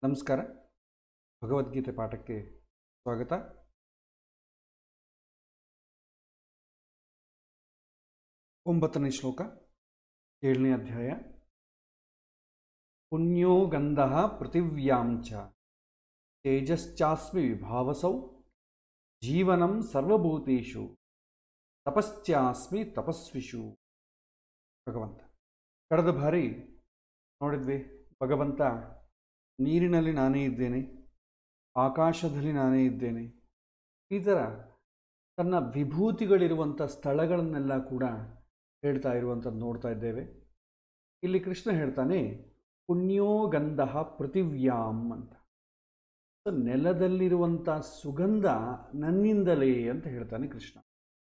ನಮಸ್ಕಾರ ಭಗವದ್ಗೀತೆ ಪಾಠಕ್ಕೆ ಸ್ವಾಗತ ಒಂಬತ್ತನೇ ಶ್ಲೋಕ ಏಳನೇ ಅಧ್ಯಾಯ ಪುಣ್ಯೋ ಗಂಧ ಪೃಥಿವ್ಯಾಂಚ ತೇಜಶ್ಚಾಸ್ಮಿ ವಿಭಾವಸೌ ಜೀವನಂ ಸರ್ವಭೂತೇಷು ತಪಶ್ಚಾಸ್ಮಿ ತಪಸ್ವಿಷು ಭಗವಂತ ಕಳೆದ ಬಾರಿ ನೋಡಿದ್ವಿ ಭಗವಂತ ನೀರಿನಲ್ಲಿ ನಾನೇ ಇದ್ದೇನೆ ಆಕಾಶದಲ್ಲಿ ನಾನೇ ಇದ್ದೇನೆ ಈ ಥರ ತನ್ನ ವಿಭೂತಿಗಳಿರುವಂಥ ಸ್ಥಳಗಳನ್ನೆಲ್ಲ ಕೂಡ ಹೇಳ್ತಾ ಇರುವಂಥದ್ದು ನೋಡ್ತಾ ಇದ್ದೇವೆ ಇಲ್ಲಿ ಕೃಷ್ಣ ಹೇಳ್ತಾನೆ ಪುಣ್ಯೋ ಗಂಧ ಪೃಥಿವ್ಯಾಂ ಅಂತ ಸೊ ನೆಲದಲ್ಲಿರುವಂಥ ಸುಗಂಧ ನನ್ನಿಂದಲೇ ಅಂತ ಹೇಳ್ತಾನೆ ಕೃಷ್ಣ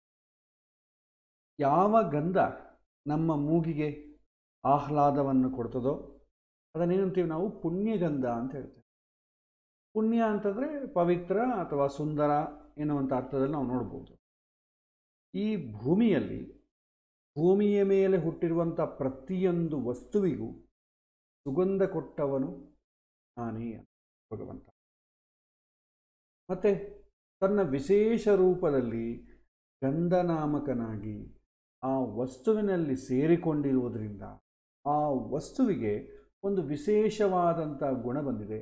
ಯಾವ ಗಂಧ ನಮ್ಮ ಮೂಗಿಗೆ ಆಹ್ಲಾದವನ್ನು ಕೊಡ್ತದೋ ಅದನ್ನೇನಂತೀವಿ ನಾವು ಪುಣ್ಯಗಂಧ ಅಂತ ಹೇಳ್ತೇವೆ ಪುಣ್ಯ ಅಂತಂದರೆ ಪವಿತ್ರ ಅಥವಾ ಸುಂದರ ಎನ್ನುವಂಥ ಅರ್ಥದಲ್ಲಿ ನಾವು ನೋಡ್ಬೋದು ಈ ಭೂಮಿಯಲ್ಲಿ ಭೂಮಿಯ ಮೇಲೆ ಹುಟ್ಟಿರುವಂಥ ಪ್ರತಿಯೊಂದು ವಸ್ತುವಿಗೂ ಸುಗಂಧ ಕೊಟ್ಟವನು ನಾನೇ ಭಗವಂತ ಮತ್ತು ತನ್ನ ವಿಶೇಷ ರೂಪದಲ್ಲಿ ಗಂಧನಾಮಕನಾಗಿ ಆ ವಸ್ತುವಿನಲ್ಲಿ ಸೇರಿಕೊಂಡಿರುವುದರಿಂದ ಆ ವಸ್ತುವಿಗೆ ಒಂದು ವಿಶೇಷವಾದಂಥ ಗುಣ ಬಂದಿದೆ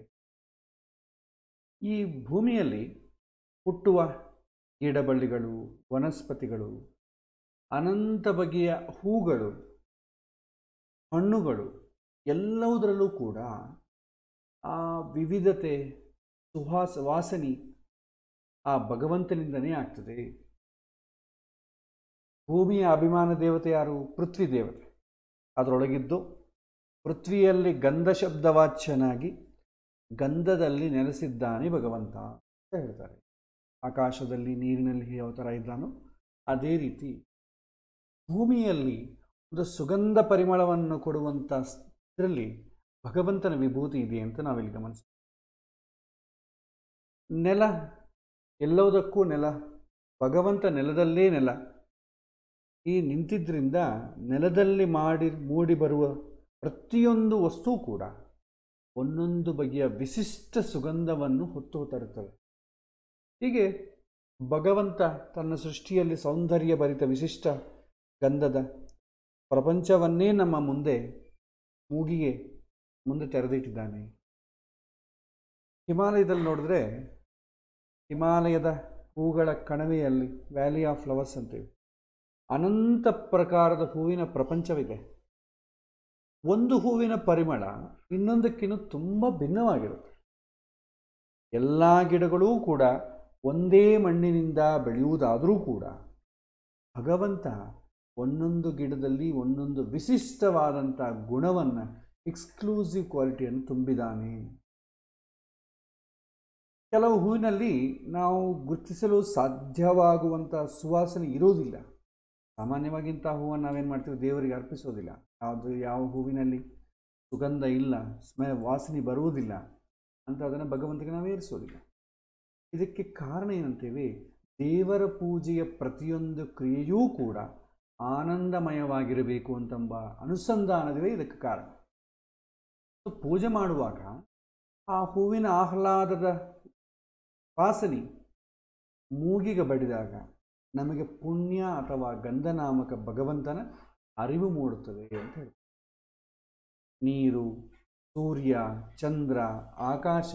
ಈ ಭೂಮಿಯಲ್ಲಿ ಹುಟ್ಟುವ ಗಿಡಬಳ್ಳಿಗಳು ವನಸ್ಪತಿಗಳು ಅನಂತ ಬಗೆಯ ಹೂಗಳು ಹಣ್ಣುಗಳು ಎಲ್ಲವುದರಲ್ಲೂ ಕೂಡ ಆ ವಿವಿಧತೆ ಸುವಾಸ ವಾಸನೆ ಆ ಭಗವಂತನಿಂದನೇ ಆಗ್ತದೆ ಭೂಮಿಯ ಅಭಿಮಾನ ದೇವತೆ ಯಾರು ಪೃಥ್ವಿ ದೇವತೆ ಅದರೊಳಗಿದ್ದು ಪೃಥ್ವಿಯಲ್ಲಿ ಗಂಧ ಶಬ್ದವಾಚ್ಯನಾಗಿ ಗಂಧದಲ್ಲಿ ನೆಲೆಸಿದ್ದಾನೆ ಭಗವಂತ ಅಂತ ಹೇಳ್ತಾರೆ ಆಕಾಶದಲ್ಲಿ ನೀರಿನಲ್ಲಿ ಯಾವ ಥರ ಇದ್ದಾನೋ ಅದೇ ರೀತಿ ಭೂಮಿಯಲ್ಲಿ ಒಂದು ಸುಗಂಧ ಪರಿಮಳವನ್ನು ಕೊಡುವಂಥ ಇದರಲ್ಲಿ ಭಗವಂತನ ವಿಭೂತಿ ಇದೆ ಅಂತ ನಾವಿಲ್ಲಿ ಗಮನಿಸ ನೆಲ ಎಲ್ಲವುದಕ್ಕೂ ನೆಲ ಭಗವಂತ ನೆಲದಲ್ಲೇ ನೆಲ ಈ ನಿಂತಿದ್ದರಿಂದ ನೆಲದಲ್ಲಿ ಮಾಡಿ ಮೂಡಿ ಬರುವ ಪ್ರತಿಯೊಂದು ವಸ್ತು ಕೂಡ ಒಂದೊಂದು ಬಗೆಯ ವಿಶಿಷ್ಟ ಸುಗಂಧವನ್ನು ಹೊತ್ತು ತರುತ್ತವೆ ಹೀಗೆ ಭಗವಂತ ತನ್ನ ಸೃಷ್ಟಿಯಲ್ಲಿ ಸೌಂದರ್ಯ ಭರಿತ ವಿಶಿಷ್ಟ ಗಂಧದ ಪ್ರಪಂಚವನ್ನೇ ನಮ್ಮ ಮುಂದೆ ಮೂಗಿಗೆ ಮುಂದೆ ತೆರೆದಿಟ್ಟಿದ್ದಾನೆ ಹಿಮಾಲಯದಲ್ಲಿ ನೋಡಿದ್ರೆ ಹಿಮಾಲಯದ ಹೂಗಳ ಕಣಿವೆಯಲ್ಲಿ ವ್ಯಾಲಿ ಆಫ್ ಫ್ಲವರ್ಸ್ ಅಂತೀವಿ ಅನಂತ ಪ್ರಕಾರದ ಹೂವಿನ ಪ್ರಪಂಚವಿದೆ ಒಂದು ಹೂವಿನ ಪರಿಮಳ ಇನ್ನೊಂದಕ್ಕಿಂತ ತುಂಬ ಭಿನ್ನವಾಗಿರುತ್ತೆ ಎಲ್ಲ ಗಿಡಗಳೂ ಕೂಡ ಒಂದೇ ಮಣ್ಣಿನಿಂದ ಬೆಳೆಯುವುದಾದರೂ ಕೂಡ ಭಗವಂತ ಒಂದೊಂದು ಗಿಡದಲ್ಲಿ ಒಂದೊಂದು ವಿಶಿಷ್ಟವಾದಂಥ ಗುಣವನ್ನು ಎಕ್ಸ್ಕ್ಲೂಸಿವ್ ಕ್ವಾಲಿಟಿಯನ್ನು ತುಂಬಿದ್ದಾನೆ ಕೆಲವು ಹೂವಿನಲ್ಲಿ ನಾವು ಗುರುತಿಸಲು ಸಾಧ್ಯವಾಗುವಂಥ ಸುವಾಸನೆ ಇರೋದಿಲ್ಲ ಸಾಮಾನ್ಯವಾಗಿ ಇಂಥ ಹೂವನ್ನು ನಾವೇನು ಮಾಡ್ತೀವಿ ದೇವರಿಗೆ ಅರ್ಪಿಸೋದಿಲ್ಲ ಯಾವುದು ಯಾವ ಹೂವಿನಲ್ಲಿ ಸುಗಂಧ ಇಲ್ಲ ಸ್ಮೆ ವಾಸನೆ ಬರುವುದಿಲ್ಲ ಅಂತ ಅದನ್ನು ಭಗವಂತಗೆ ನಾವು ಏರಿಸೋದಿಲ್ಲ ಇದಕ್ಕೆ ಕಾರಣ ಏನಂತೇವೆ ದೇವರ ಪೂಜೆಯ ಪ್ರತಿಯೊಂದು ಕ್ರಿಯೆಯೂ ಕೂಡ ಆನಂದಮಯವಾಗಿರಬೇಕು ಅಂತಂಬ ಅನುಸಂಧಾನವೇ ಇದಕ್ಕೆ ಕಾರಣ ಪೂಜೆ ಮಾಡುವಾಗ ಆ ಹೂವಿನ ಆಹ್ಲಾದದ ವಾಸನೆ ಮೂಗಿಗೆ ಬಡಿದಾಗ ನಮಗೆ ಪುಣ್ಯ ಅಥವಾ ಗಂಧನಾಮಕ ಭಗವಂತನ ಅರಿವು ಮೂಡುತ್ತದೆ ಅಂತ ಹೇಳ್ತಾರೆ ನೀರು ಸೂರ್ಯ ಚಂದ್ರ ಆಕಾಶ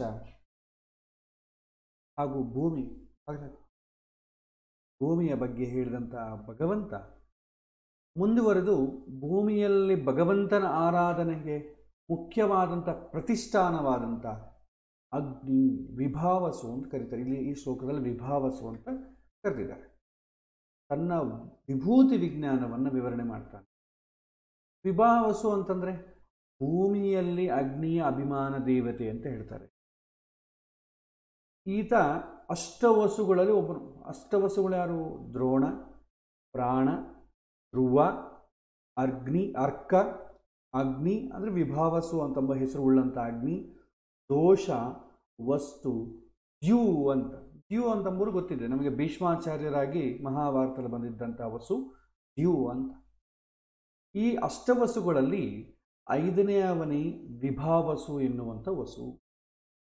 ಹಾಗೂ ಭೂಮಿ ಭೂಮಿಯ ಬಗ್ಗೆ ಹೇಳಿದಂಥ ಭಗವಂತ ಮುಂದುವರೆದು ಭೂಮಿಯಲ್ಲಿ ಭಗವಂತನ ಆರಾಧನೆಗೆ ಮುಖ್ಯವಾದಂಥ ಪ್ರತಿಷ್ಠಾನವಾದಂಥ ಅಗ್ನಿ ವಿಭಾವಸು ಅಂತ ಕರೀತಾರೆ ಇಲ್ಲಿ ಈ ಶ್ಲೋಕದಲ್ಲಿ ವಿಭಾವಸು ಅಂತ ಕರೆದಿದ್ದಾರೆ ತನ್ನ ವಿಭೂತಿ ವಿಜ್ಞಾನವನ್ನು ವಿವರಣೆ ಮಾಡ್ತಾನೆ ವಿಭಾವಸು ಅಂತಂದರೆ ಭೂಮಿಯಲ್ಲಿ ಅಗ್ನಿಯ ಅಭಿಮಾನ ದೇವತೆ ಅಂತ ಹೇಳ್ತಾರೆ ಈತ ಅಷ್ಟವಸುಗಳಲ್ಲಿ ಒಬ್ಬನು ಅಷ್ಟವಸುಗಳು ಯಾರು ದ್ರೋಣ ಪ್ರಾಣ ಧ್ರುವ ಅಗ್ನಿ ಅರ್ಕ ಅಗ್ನಿ ಅಂದರೆ ವಿಭಾವಸು ಅಂತಂಬ ಹೆಸರುಳ್ಳಂಥ ಅಗ್ನಿ ದೋಷ ವಸ್ತು ದ್ಯೂ ಅಂತ ದ್ಯೂ ಅಂತಂಬರು ಗೊತ್ತಿದೆ ನಮಗೆ ಭೀಷ್ಮಾಚಾರ್ಯರಾಗಿ ಮಹಾಭಾರತದಲ್ಲಿ ಬಂದಿದ್ದಂಥ ವಸು ದ್ಯೂ ಅಂತ ಈ ಅಷ್ಟವಸುಗಳಲ್ಲಿ ಐದನೇ ಅವನಿ ವಿಭಾವಸು ಎನ್ನುವಂಥ ವಸು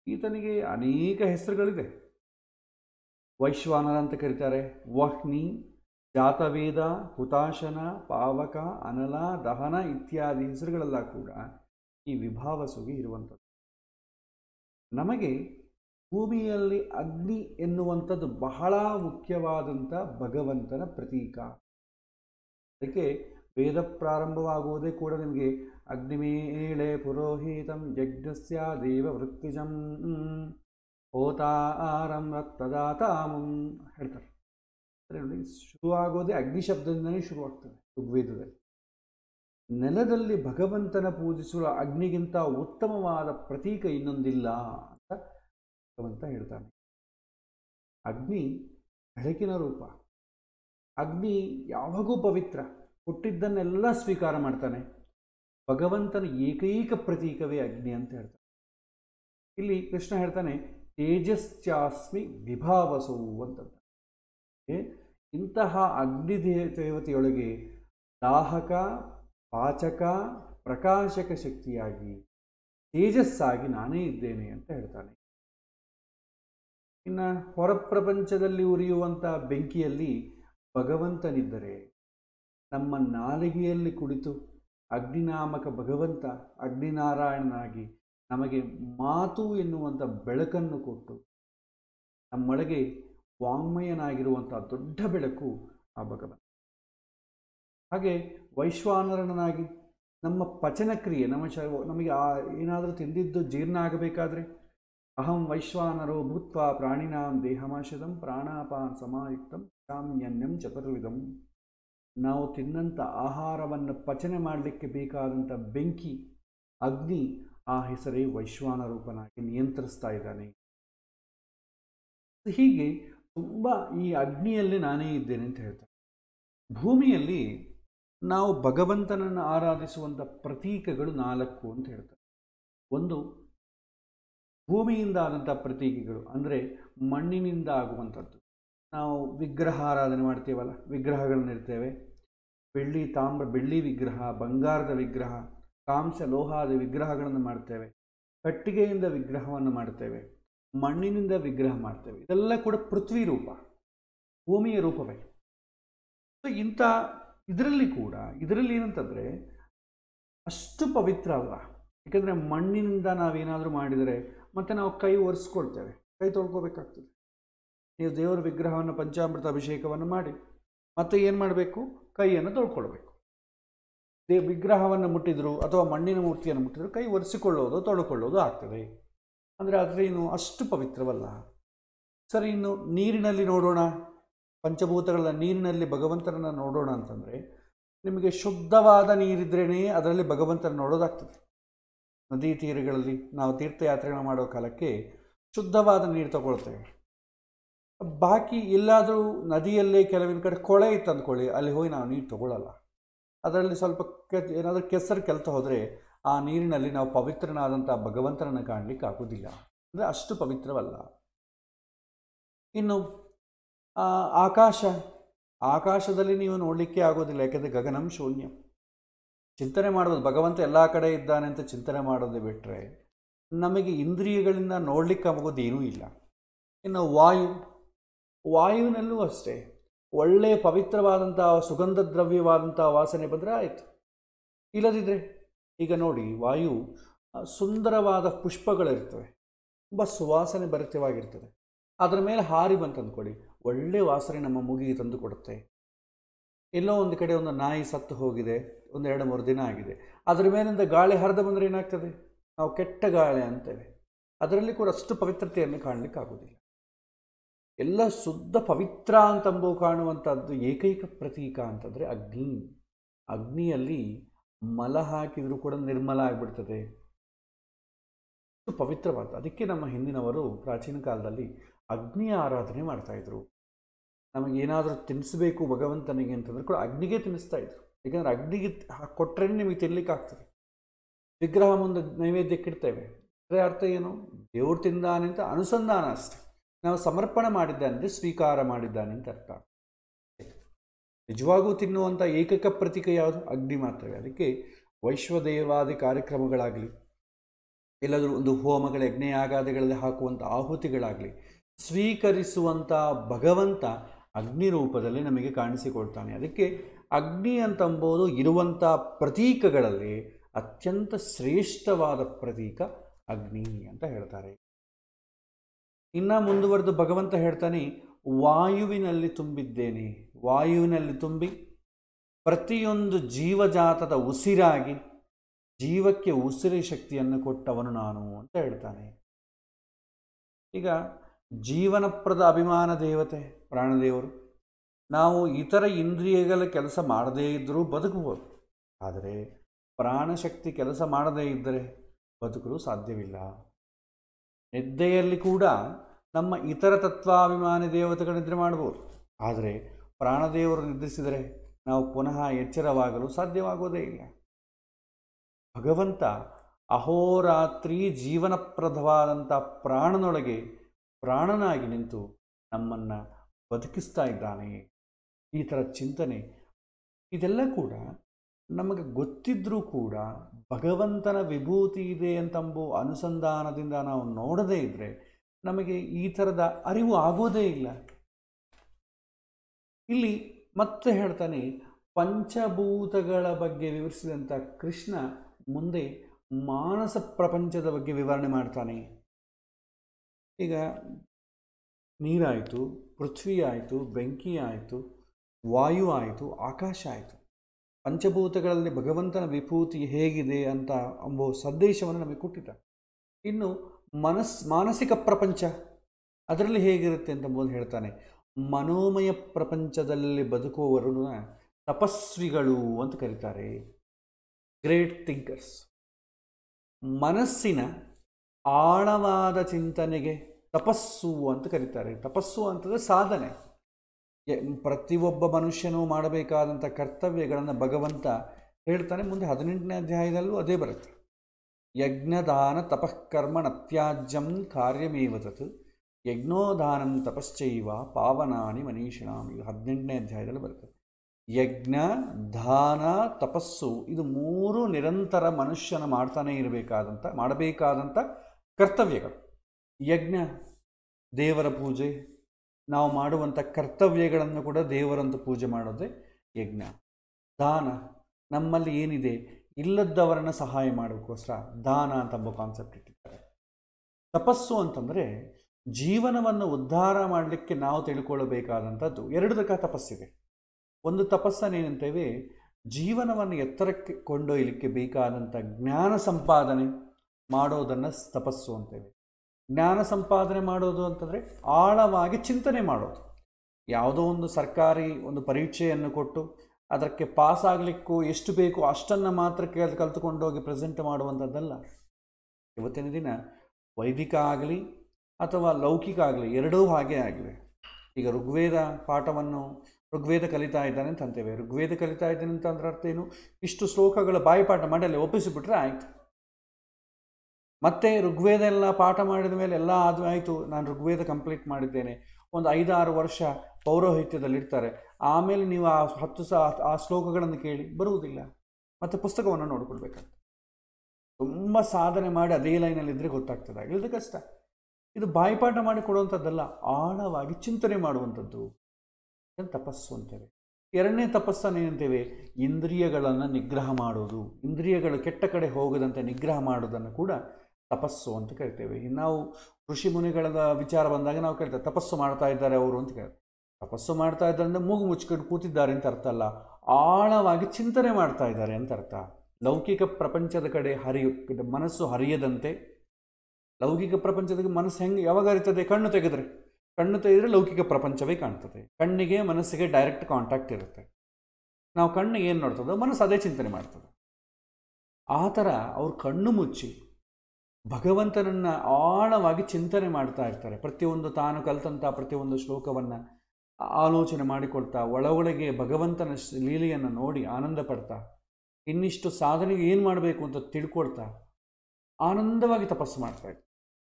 ಈತನಿಗೆ ಅನೇಕ ಹೆಸರುಗಳಿದೆ ವೈಶ್ವಾನರ ಅಂತ ಕರೀತಾರೆ ವಹ್ನಿ ಜಾತವೇದ ಹುತಾಶನ ಪಾವಕ ಅನಲ ದಹನ ಇತ್ಯಾದಿ ಹೆಸರುಗಳೆಲ್ಲ ಕೂಡ ಈ ವಿಭಾವಸುಗೆ ಇರುವಂಥದ್ದು ನಮಗೆ ಭೂಮಿಯಲ್ಲಿ ಅಗ್ನಿ ಎನ್ನುವಂಥದ್ದು ಬಹಳ ಮುಖ್ಯವಾದಂಥ ಭಗವಂತನ ಪ್ರತೀಕ ಅದಕ್ಕೆ ವೇದ ಪ್ರಾರಂಭವಾಗುವುದೇ ಕೂಡ ನಿಮಗೆ ಅಗ್ನಿಮೇಳೆ ಪುರೋಹಿತಂ ಯಜ್ಞಸ್ಯ ದೇವ ವೃತ್ತಿಜಂ ಹೋತಾರಂ ರಕ್ತದಾತಾಮಂ ಹೇಳ್ತಾರೆ ಅಂದರೆ ನೋಡಿ ಶುರುವಾಗೋದೇ ಅಗ್ನಿ ಶಬ್ದದಿಂದಲೇ ಶುರುವಾಗ್ತದೆ ಋಗ್ವೇದದಲ್ಲಿ ನೆಲದಲ್ಲಿ ಭಗವಂತನ ಪೂಜಿಸುವ ಅಗ್ನಿಗಿಂತ ಉತ್ತಮವಾದ ಪ್ರತೀಕ ಇನ್ನೊಂದಿಲ್ಲ ಅಂತ ಭಗವಂತ ಹೇಳ್ತಾನೆ ಅಗ್ನಿ ಬೆಳಕಿನ ರೂಪ ಅಗ್ನಿ ಯಾವಾಗೂ ಪವಿತ್ರ ಹುಟ್ಟಿದ್ದನ್ನೆಲ್ಲ ಸ್ವೀಕಾರ ಮಾಡ್ತಾನೆ ಭಗವಂತನ ಏಕೈಕ ಪ್ರತೀಕವೇ ಅಗ್ನಿ ಅಂತ ಹೇಳ್ತಾನೆ ಇಲ್ಲಿ ಕೃಷ್ಣ ಹೇಳ್ತಾನೆ ತೇಜಸ್ಚಾಸ್ಮಿ ವಿಭಾವಸವು ಅಂತಂತ ಇಂತಹ ಅಗ್ನಿ ದೇವತೆಯೊಳಗೆ ದಾಹಕ ಪಾಚಕ ಪ್ರಕಾಶಕ ಶಕ್ತಿಯಾಗಿ ತೇಜಸ್ಸಾಗಿ ನಾನೇ ಇದ್ದೇನೆ ಅಂತ ಹೇಳ್ತಾನೆ ಇನ್ನು ಹೊರ ಪ್ರಪಂಚದಲ್ಲಿ ಉರಿಯುವಂಥ ಬೆಂಕಿಯಲ್ಲಿ ಭಗವಂತನಿದ್ದರೆ ನಮ್ಮ ನಾಲಿಗೆಯಲ್ಲಿ ಕುಳಿತು ಅಗ್ನಿನಾಮಕ ಭಗವಂತ ಅಗ್ನಿನಾರಾಯಣನಾಗಿ ನಮಗೆ ಮಾತು ಎನ್ನುವಂಥ ಬೆಳಕನ್ನು ಕೊಟ್ಟು ನಮ್ಮೊಳಗೆ ವಾಂಗ್ಮಯನಾಗಿರುವಂಥ ದೊಡ್ಡ ಬೆಳಕು ಆ ಭಗವಂತ ಹಾಗೆ ವೈಶ್ವಾನರನಾಗಿ ನಮ್ಮ ಪಚನ ಕ್ರಿಯೆ ನಮ್ಮ ಶ ನಮಗೆ ಆ ಏನಾದರೂ ತಿಂದಿದ್ದು ಜೀರ್ಣ ಆಗಬೇಕಾದ್ರೆ ಅಹಂ ವೈಶ್ವಾನರೋ ಭೂತ್ವ ಪ್ರಾಣಿನಾಂ ದೇಹಮಾಶದಂ ಪ್ರಾಣಾಪಾನ್ ಸಮಾಯುಕ್ತಂ ಸಾಮ್ಯನ್ಯಂ ಚತುರ್ವಿಧಂ ನಾವು ತಿನ್ನಂಥ ಆಹಾರವನ್ನು ಪಚನೆ ಮಾಡಲಿಕ್ಕೆ ಬೇಕಾದಂಥ ಬೆಂಕಿ ಅಗ್ನಿ ಆ ಹೆಸರೇ ವೈಶ್ವಾನ ರೂಪನಾಗಿ ನಿಯಂತ್ರಿಸ್ತಾ ಇದ್ದಾನೆ ಹೀಗೆ ತುಂಬ ಈ ಅಗ್ನಿಯಲ್ಲಿ ನಾನೇ ಇದ್ದೇನೆ ಅಂತ ಹೇಳ್ತಾರೆ ಭೂಮಿಯಲ್ಲಿ ನಾವು ಭಗವಂತನನ್ನು ಆರಾಧಿಸುವಂಥ ಪ್ರತೀಕಗಳು ನಾಲ್ಕು ಅಂತ ಹೇಳ್ತಾರೆ ಒಂದು ಭೂಮಿಯಿಂದ ಆದಂಥ ಪ್ರತೀಕಗಳು ಅಂದರೆ ಮಣ್ಣಿನಿಂದ ಆಗುವಂಥದ್ದು ನಾವು ವಿಗ್ರಹ ಆರಾಧನೆ ಮಾಡ್ತೀವಲ್ಲ ವಿಗ್ರಹಗಳನ್ನ ಇರ್ತೇವೆ ಬೆಳ್ಳಿ ತಾಮ್ರ ಬೆಳ್ಳಿ ವಿಗ್ರಹ ಬಂಗಾರದ ವಿಗ್ರಹ ಕಾಂಸ ಲೋಹದ ವಿಗ್ರಹಗಳನ್ನು ಮಾಡ್ತೇವೆ ಕಟ್ಟಿಗೆಯಿಂದ ವಿಗ್ರಹವನ್ನು ಮಾಡ್ತೇವೆ ಮಣ್ಣಿನಿಂದ ವಿಗ್ರಹ ಮಾಡ್ತೇವೆ ಇದೆಲ್ಲ ಕೂಡ ಪೃಥ್ವಿ ರೂಪ ಭೂಮಿಯ ರೂಪವೇ ಸೊ ಇಂಥ ಇದರಲ್ಲಿ ಕೂಡ ಇದರಲ್ಲಿ ಏನಂತಂದರೆ ಅಷ್ಟು ಪವಿತ್ರ ಅಲ್ಲ ಯಾಕಂದರೆ ಮಣ್ಣಿನಿಂದ ನಾವೇನಾದರೂ ಮಾಡಿದರೆ ಮತ್ತೆ ನಾವು ಕೈ ಒರೆಸ್ಕೊಳ್ತೇವೆ ಕೈ ತೊಳ್ಕೊಬೇಕಾಗ್ತದೆ ನೀವು ದೇವರ ವಿಗ್ರಹವನ್ನು ಪಂಚಾಮೃತ ಅಭಿಷೇಕವನ್ನು ಮಾಡಿ ಮತ್ತೆ ಏನು ಮಾಡಬೇಕು ಕೈಯನ್ನು ತೊಳ್ಕೊಳ್ಬೇಕು ದೇ ವಿಗ್ರಹವನ್ನು ಮುಟ್ಟಿದ್ರು ಅಥವಾ ಮಣ್ಣಿನ ಮೂರ್ತಿಯನ್ನು ಮುಟ್ಟಿದ್ರು ಕೈ ಒರೆಸಿಕೊಳ್ಳೋದು ತೊಳ್ಕೊಳ್ಳೋದು ಆಗ್ತದೆ ಅಂದರೆ ಆದರೆ ಇನ್ನು ಅಷ್ಟು ಪವಿತ್ರವಲ್ಲ ಸರಿ ಇನ್ನು ನೀರಿನಲ್ಲಿ ನೋಡೋಣ ಪಂಚಭೂತಗಳ ನೀರಿನಲ್ಲಿ ಭಗವಂತನನ್ನು ನೋಡೋಣ ಅಂತಂದರೆ ನಿಮಗೆ ಶುದ್ಧವಾದ ನೀರಿದ್ರೇ ಅದರಲ್ಲಿ ಭಗವಂತನ ನೋಡೋದಾಗ್ತದೆ ನದಿ ತೀರಗಳಲ್ಲಿ ನಾವು ತೀರ್ಥಯಾತ್ರೆಗಳು ಮಾಡೋ ಕಾಲಕ್ಕೆ ಶುದ್ಧವಾದ ನೀರು ತಗೊಳ್ತೇವೆ ಬಾಕಿ ಎಲ್ಲಾದರೂ ನದಿಯಲ್ಲೇ ಕೆಲವಿನ ಕಡೆ ಕೊಳೆ ಇತ್ತು ಅಂದ್ಕೊಳ್ಳಿ ಅಲ್ಲಿ ಹೋಗಿ ನಾವು ನೀರು ತಗೊಳ್ಳಲ್ಲ ಅದರಲ್ಲಿ ಸ್ವಲ್ಪ ಕೆ ಏನಾದರೂ ಕೆಸರು ಕೆಲ್ತ ಹೋದರೆ ಆ ನೀರಿನಲ್ಲಿ ನಾವು ಪವಿತ್ರನಾದಂಥ ಭಗವಂತನನ್ನು ಕಾಣಲಿಕ್ಕೆ ಆಗೋದಿಲ್ಲ ಅಂದರೆ ಅಷ್ಟು ಪವಿತ್ರವಲ್ಲ ಇನ್ನು ಆಕಾಶ ಆಕಾಶದಲ್ಲಿ ನೀವು ನೋಡಲಿಕ್ಕೆ ಆಗೋದಿಲ್ಲ ಯಾಕೆಂದರೆ ಗಗನಂ ಶೂನ್ಯಂ ಚಿಂತನೆ ಮಾಡೋದು ಭಗವಂತ ಎಲ್ಲ ಕಡೆ ಇದ್ದಾನೆ ಅಂತ ಚಿಂತನೆ ಮಾಡೋದು ಬಿಟ್ಟರೆ ನಮಗೆ ಇಂದ್ರಿಯಗಳಿಂದ ನೋಡಲಿಕ್ಕೆ ಆಗೋದು ಏನೂ ಇಲ್ಲ ಇನ್ನು ವಾಯು ವಾಯುವಿನಲ್ಲೂ ಅಷ್ಟೇ ಒಳ್ಳೆಯ ಪವಿತ್ರವಾದಂಥ ಸುಗಂಧ ದ್ರವ್ಯವಾದಂಥ ವಾಸನೆ ಬಂದರೆ ಆಯಿತು ಇಲ್ಲದಿದ್ದರೆ ಈಗ ನೋಡಿ ವಾಯು ಸುಂದರವಾದ ಪುಷ್ಪಗಳಿರ್ತವೆ ತುಂಬ ಸುವಾಸನೆ ಭರಿತವಾಗಿರ್ತದೆ ಅದರ ಮೇಲೆ ಹಾರಿ ಬಂತು ಅಂದ್ಕೊಳ್ಳಿ ಒಳ್ಳೆ ವಾಸನೆ ನಮ್ಮ ಮೂಗಿಗೆ ತಂದು ಕೊಡುತ್ತೆ ಎಲ್ಲೋ ಒಂದು ಕಡೆ ಒಂದು ನಾಯಿ ಸತ್ತು ಹೋಗಿದೆ ಒಂದು ಎರಡು ಮೂರು ದಿನ ಆಗಿದೆ ಅದರ ಮೇಲಿಂದ ಗಾಳಿ ಹರಿದು ಬಂದರೆ ಏನಾಗ್ತದೆ ನಾವು ಕೆಟ್ಟ ಗಾಳಿ ಅಂತೇವೆ ಅದರಲ್ಲಿ ಕೂಡ ಅಷ್ಟು ಪವಿತ್ರತೆಯನ್ನು ಕಾಣಲಿಕ್ಕೆ ಆಗೋದಿಲ್ಲ ಎಲ್ಲ ಶುದ್ಧ ಪವಿತ್ರ ಅಂತಂಬು ಕಾಣುವಂಥದ್ದು ಏಕೈಕ ಪ್ರತೀಕ ಅಂತಂದರೆ ಅಗ್ನಿ ಅಗ್ನಿಯಲ್ಲಿ ಮಲ ಹಾಕಿದರೂ ಕೂಡ ನಿರ್ಮಲ ಆಗಿಬಿಡ್ತದೆ ಪವಿತ್ರವಾದ ಅದಕ್ಕೆ ನಮ್ಮ ಹಿಂದಿನವರು ಪ್ರಾಚೀನ ಕಾಲದಲ್ಲಿ ಅಗ್ನಿಯ ಆರಾಧನೆ ಮಾಡ್ತಾಯಿದ್ರು ನಮಗೇನಾದರೂ ತಿನ್ನಿಸ್ಬೇಕು ಭಗವಂತನಿಗೆ ಅಂತಂದ್ರೆ ಕೂಡ ಅಗ್ನಿಗೆ ತಿನ್ನಿಸ್ತಾ ಇದ್ರು ಯಾಕಂದರೆ ಅಗ್ನಿಗೆ ಕೊಟ್ಟರೆ ನಿಮಗೆ ತಿನ್ಲಿಕ್ಕೆ ಆಗ್ತದೆ ವಿಗ್ರಹ ಮುಂದೆ ನೈವೇದ್ಯಕ್ಕೆ ಇಡ್ತೇವೆ ಅದರ ಅರ್ಥ ಏನು ದೇವ್ರು ತಿಂದಾನೆ ಅಂತ ಅನುಸಂಧಾನ ಅಷ್ಟೆ ನಾವು ಸಮರ್ಪಣೆ ಮಾಡಿದ್ದಾನೆ ಅಂದರೆ ಸ್ವೀಕಾರ ಮಾಡಿದ್ದಾನೆ ಅಂತ ಅರ್ಥ ನಿಜವಾಗೂ ತಿನ್ನುವಂಥ ಏಕೈಕ ಪ್ರತೀಕ ಯಾವುದು ಅಗ್ನಿ ಮಾತ್ರವೇ ಅದಕ್ಕೆ ವೈಶ್ವದೇವಾದಿ ಕಾರ್ಯಕ್ರಮಗಳಾಗಲಿ ಎಲ್ಲಾದರೂ ಒಂದು ಹೋಮಗಳ ಯಜ್ಞಯಾಗಾದಿಗಳಲ್ಲಿ ಹಾಕುವಂಥ ಆಹುತಿಗಳಾಗಲಿ ಸ್ವೀಕರಿಸುವಂಥ ಭಗವಂತ ಅಗ್ನಿ ರೂಪದಲ್ಲಿ ನಮಗೆ ಕಾಣಿಸಿಕೊಳ್ತಾನೆ ಅದಕ್ಕೆ ಅಗ್ನಿ ಅಂತಂಬೋದು ಇರುವಂಥ ಪ್ರತೀಕಗಳಲ್ಲಿ ಅತ್ಯಂತ ಶ್ರೇಷ್ಠವಾದ ಪ್ರತೀಕ ಅಗ್ನಿ ಅಂತ ಹೇಳ್ತಾರೆ ಇನ್ನು ಮುಂದುವರೆದು ಭಗವಂತ ಹೇಳ್ತಾನೆ ವಾಯುವಿನಲ್ಲಿ ತುಂಬಿದ್ದೇನೆ ವಾಯುವಿನಲ್ಲಿ ತುಂಬಿ ಪ್ರತಿಯೊಂದು ಜೀವಜಾತದ ಉಸಿರಾಗಿ ಜೀವಕ್ಕೆ ಉಸಿರಿ ಶಕ್ತಿಯನ್ನು ಕೊಟ್ಟವನು ನಾನು ಅಂತ ಹೇಳ್ತಾನೆ ಈಗ ಜೀವನಪ್ರದ ಅಭಿಮಾನ ದೇವತೆ ಪ್ರಾಣದೇವರು ನಾವು ಇತರ ಇಂದ್ರಿಯಗಳ ಕೆಲಸ ಮಾಡದೇ ಇದ್ದರೂ ಬದುಕಬಹುದು ಆದರೆ ಪ್ರಾಣಶಕ್ತಿ ಕೆಲಸ ಮಾಡದೇ ಇದ್ದರೆ ಬದುಕಲು ಸಾಧ್ಯವಿಲ್ಲ ನಿದ್ದೆಯಲ್ಲಿ ಕೂಡ ನಮ್ಮ ಇತರ ತತ್ವಾಭಿಮಾನಿ ದೇವತೆಗಳ ನಿದ್ರೆ ಮಾಡ್ಬೋದು ಆದರೆ ಪ್ರಾಣದೇವರು ನಿದ್ರಿಸಿದರೆ ನಾವು ಪುನಃ ಎಚ್ಚರವಾಗಲು ಸಾಧ್ಯವಾಗೋದೇ ಇಲ್ಲ ಭಗವಂತ ಅಹೋರಾತ್ರಿ ಜೀವನಪ್ರದವಾದಂಥ ಪ್ರಾಣನೊಳಗೆ ಪ್ರಾಣನಾಗಿ ನಿಂತು ನಮ್ಮನ್ನು ಬದುಕಿಸ್ತಾ ಇದ್ದಾನೆ ಈ ಥರ ಚಿಂತನೆ ಇದೆಲ್ಲ ಕೂಡ ನಮಗೆ ಗೊತ್ತಿದ್ರೂ ಕೂಡ ಭಗವಂತನ ವಿಭೂತಿ ಇದೆ ಅಂತಂಬೋ ಅನುಸಂಧಾನದಿಂದ ನಾವು ನೋಡದೇ ಇದ್ದರೆ ನಮಗೆ ಈ ಥರದ ಅರಿವು ಆಗೋದೇ ಇಲ್ಲ ಇಲ್ಲಿ ಮತ್ತೆ ಹೇಳ್ತಾನೆ ಪಂಚಭೂತಗಳ ಬಗ್ಗೆ ವಿವರಿಸಿದಂಥ ಕೃಷ್ಣ ಮುಂದೆ ಮಾನಸ ಪ್ರಪಂಚದ ಬಗ್ಗೆ ವಿವರಣೆ ಮಾಡ್ತಾನೆ ಈಗ ನೀರಾಯಿತು ಪೃಥ್ವಿ ಆಯಿತು ಬೆಂಕಿ ಆಯಿತು ವಾಯು ಆಯಿತು ಆಕಾಶ ಆಯಿತು ಪಂಚಭೂತಗಳಲ್ಲಿ ಭಗವಂತನ ವಿಭೂತಿ ಹೇಗಿದೆ ಅಂತ ಎಂಬ ಸಂದೇಶವನ್ನು ನಮಗೆ ಕೊಟ್ಟಿದ್ದ ಇನ್ನು ಮನಸ್ ಮಾನಸಿಕ ಪ್ರಪಂಚ ಅದರಲ್ಲಿ ಹೇಗಿರುತ್ತೆ ಅಂತ ಮೊದಲು ಹೇಳ್ತಾನೆ ಮನೋಮಯ ಪ್ರಪಂಚದಲ್ಲಿ ಬದುಕುವವರನ್ನ ತಪಸ್ವಿಗಳು ಅಂತ ಕರೀತಾರೆ ಗ್ರೇಟ್ ಥಿಂಕರ್ಸ್ ಮನಸ್ಸಿನ ಆಳವಾದ ಚಿಂತನೆಗೆ ತಪಸ್ಸು ಅಂತ ಕರೀತಾರೆ ತಪಸ್ಸು ಅಂತಂದರೆ ಸಾಧನೆ ಎ- ಪ್ರತಿಯೊಬ್ಬ ಮನುಷ್ಯನೂ ಮಾಡಬೇಕಾದಂಥ ಕರ್ತವ್ಯಗಳನ್ನು ಭಗವಂತ ಹೇಳ್ತಾನೆ ಮುಂದೆ ಹದಿನೆಂಟನೇ ಅಧ್ಯಾಯದಲ್ಲೂ ಅದೇ ಬರುತ್ತೆ ಯಜ್ಞದಾನ ತಪಃಕರ್ಮ ನತ್ಯಾಜ್ಯಂ ಕಾರ್ಯಮೇವ ತತ್ ಯಜ್ಞೋದಾನಂ ತಪಶ್ಚೈವ ಪಾವನಾನಿ ಮನೀಷಿಣಾಂ ಇದು ಹದಿನೆಂಟನೇ ಅಧ್ಯಾಯದಲ್ಲಿ ಬರುತ್ತೆ ಯಜ್ಞ ದಾನ ತಪಸ್ಸು ಇದು ಮೂರು ನಿರಂತರ ಮನುಷ್ಯನ ಮಾಡ್ತಾನೆ ಇರಬೇಕಾದಂಥ ಮಾಡಬೇಕಾದಂಥ ಕರ್ತವ್ಯಗಳು ಯಜ್ಞ ದೇವರ ಪೂಜೆ ನಾವು ಮಾಡುವಂಥ ಕರ್ತವ್ಯಗಳನ್ನು ಕೂಡ ದೇವರಂತ ಪೂಜೆ ಮಾಡೋದೇ ಯಜ್ಞ ದಾನ ನಮ್ಮಲ್ಲಿ ಏನಿದೆ ಇಲ್ಲದವರನ್ನ ಸಹಾಯ ಮಾಡೋಕ್ಕೋಸ್ಕರ ದಾನ ಅಂತ ಎಂಬ ಕಾನ್ಸೆಪ್ಟ್ ಇಟ್ಟಿದ್ದಾರೆ ತಪಸ್ಸು ಅಂತಂದರೆ ಜೀವನವನ್ನು ಉದ್ಧಾರ ಮಾಡಲಿಕ್ಕೆ ನಾವು ತಿಳ್ಕೊಳ್ಳಬೇಕಾದಂಥದ್ದು ಎರಡು ತಕ ತಪಸ್ಸಿದೆ ಒಂದು ತಪಸ್ಸನ್ನೇನಂತೇವೆ ಜೀವನವನ್ನು ಎತ್ತರಕ್ಕೆ ಕೊಂಡೊಯ್ಯಲಿಕ್ಕೆ ಬೇಕಾದಂಥ ಜ್ಞಾನ ಸಂಪಾದನೆ ಮಾಡೋದನ್ನು ತಪಸ್ಸು ಅಂತೇವೆ ಜ್ಞಾನ ಸಂಪಾದನೆ ಮಾಡೋದು ಅಂತಂದರೆ ಆಳವಾಗಿ ಚಿಂತನೆ ಮಾಡೋದು ಯಾವುದೋ ಒಂದು ಸರ್ಕಾರಿ ಒಂದು ಪರೀಕ್ಷೆಯನ್ನು ಕೊಟ್ಟು ಅದಕ್ಕೆ ಪಾಸ್ ಆಗಲಿಕ್ಕೂ ಎಷ್ಟು ಬೇಕು ಅಷ್ಟನ್ನು ಮಾತ್ರ ಕೇಳಿ ಕಲ್ತುಕೊಂಡೋಗಿ ಪ್ರೆಸೆಂಟ್ ಮಾಡುವಂಥದ್ದಲ್ಲ ಇವತ್ತಿನ ದಿನ ವೈದಿಕ ಆಗಲಿ ಅಥವಾ ಲೌಕಿಕ ಆಗಲಿ ಎರಡೂ ಹಾಗೆ ಆಗಿವೆ ಈಗ ಋಗ್ವೇದ ಪಾಠವನ್ನು ಋಗ್ವೇದ ಕಲಿತಾ ಇದ್ದಾನೆ ಅಂತ ಅಂತೇವೆ ಋಗ್ವೇದ ಕಲಿತಾ ಇದ್ದಾನೆ ಅಂತ ಅಂದ್ರೆ ಅರ್ಥ ಏನು ಇಷ್ಟು ಶ್ಲೋಕಗಳ ಬಾಯಿಪಾಠ ಮಾಡಿ ಅಲ್ಲಿ ಒಪ್ಪಿಸಿಬಿಟ್ರೆ ಆಯಿತು ಮತ್ತೆ ಋಗ್ವೇದ ಎಲ್ಲ ಪಾಠ ಮಾಡಿದ ಮೇಲೆ ಎಲ್ಲ ಅದು ಆಯಿತು ನಾನು ಋಗ್ವೇದ ಕಂಪ್ಲೀಟ್ ಮಾಡಿದ್ದೇನೆ ಒಂದು ಐದಾರು ವರ್ಷ ಪೌರೋಹಿತ್ಯದಲ್ಲಿರ್ತಾರೆ ಆಮೇಲೆ ನೀವು ಆ ಹತ್ತು ಸಹ ಆ ಶ್ಲೋಕಗಳನ್ನು ಕೇಳಿ ಬರುವುದಿಲ್ಲ ಮತ್ತು ಪುಸ್ತಕವನ್ನು ನೋಡ್ಕೊಳ್ಬೇಕಾಗ್ತದೆ ತುಂಬ ಸಾಧನೆ ಮಾಡಿ ಅದೇ ಲೈನಲ್ಲಿದ್ದರೆ ಗೊತ್ತಾಗ್ತದೆ ಇಲ್ಲದ ಕಷ್ಟ ಇದು ಬಾಯಿಪಾಠ ಮಾಡಿ ಕೊಡುವಂಥದ್ದಲ್ಲ ಆಳವಾಗಿ ಚಿಂತನೆ ಮಾಡುವಂಥದ್ದು ಇದನ್ನು ತಪಸ್ಸು ಅಂತೇವೆ ಎರಡನೇ ತಪಸ್ಸನ್ನು ಏನಂತೇವೆ ಇಂದ್ರಿಯಗಳನ್ನು ನಿಗ್ರಹ ಮಾಡೋದು ಇಂದ್ರಿಯಗಳು ಕೆಟ್ಟ ಕಡೆ ಹೋಗದಂತೆ ನಿಗ್ರಹ ಮಾಡೋದನ್ನು ಕೂಡ ತಪಸ್ಸು ಅಂತ ಕರಿತೇವೆ ಇನ್ನು ನಾವು ಋಷಿ ಮುನಿಗಳ ವಿಚಾರ ಬಂದಾಗ ನಾವು ಕೇಳ್ತೇವೆ ತಪಸ್ಸು ಮಾಡ್ತಾ ಇದ್ದಾರೆ ಅವರು ಅಂತ ಕೇಳ್ತೇವೆ ತಪಸ್ಸು ಮಾಡ್ತಾ ಇದ್ದಾರೆ ಅಂದರೆ ಮೂಗು ಮುಚ್ಕೊಂಡು ಕೂತಿದ್ದಾರೆ ಅಂತ ಅರ್ಥ ಅಲ್ಲ ಆಳವಾಗಿ ಚಿಂತನೆ ಮಾಡ್ತಾ ಇದ್ದಾರೆ ಅಂತ ಅರ್ಥ ಲೌಕಿಕ ಪ್ರಪಂಚದ ಕಡೆ ಹರಿಯು ಮನಸ್ಸು ಹರಿಯದಂತೆ ಲೌಕಿಕ ಪ್ರಪಂಚದ ಮನಸ್ಸು ಹೆಂಗೆ ಯಾವಾಗ ಹರಿತದೆ ಕಣ್ಣು ತೆಗೆದ್ರೆ ಕಣ್ಣು ತೆಗೆದ್ರೆ ಲೌಕಿಕ ಪ್ರಪಂಚವೇ ಕಾಣ್ತದೆ ಕಣ್ಣಿಗೆ ಮನಸ್ಸಿಗೆ ಡೈರೆಕ್ಟ್ ಕಾಂಟ್ಯಾಕ್ಟ್ ಇರುತ್ತೆ ನಾವು ಕಣ್ಣು ಏನು ನೋಡ್ತದೋ ಮನಸ್ಸು ಅದೇ ಚಿಂತನೆ ಮಾಡ್ತದೆ ಆ ಥರ ಅವ್ರು ಕಣ್ಣು ಮುಚ್ಚಿ ಭಗವಂತನನ್ನು ಆಳವಾಗಿ ಚಿಂತನೆ ಮಾಡ್ತಾ ಇರ್ತಾರೆ ಪ್ರತಿಯೊಂದು ತಾನು ಕಲ್ತಂಥ ಪ್ರತಿಯೊಂದು ಶ್ಲೋಕವನ್ನು ಆಲೋಚನೆ ಮಾಡಿಕೊಳ್ತಾ ಒಳಗೊಳಗೆ ಭಗವಂತನ ಸ್- ಲೀಲೆಯನ್ನು ನೋಡಿ ಆನಂದ ಪಡ್ತಾ ಇನ್ನಿಷ್ಟು ಸಾಧನೆಗೆ ಏನು ಮಾಡಬೇಕು ಅಂತ ತಿಳ್ಕೊಳ್ತಾ ಆನಂದವಾಗಿ ತಪಸ್ಸು ಮಾಡ್ತಾ ಇರ್ತಾರೆ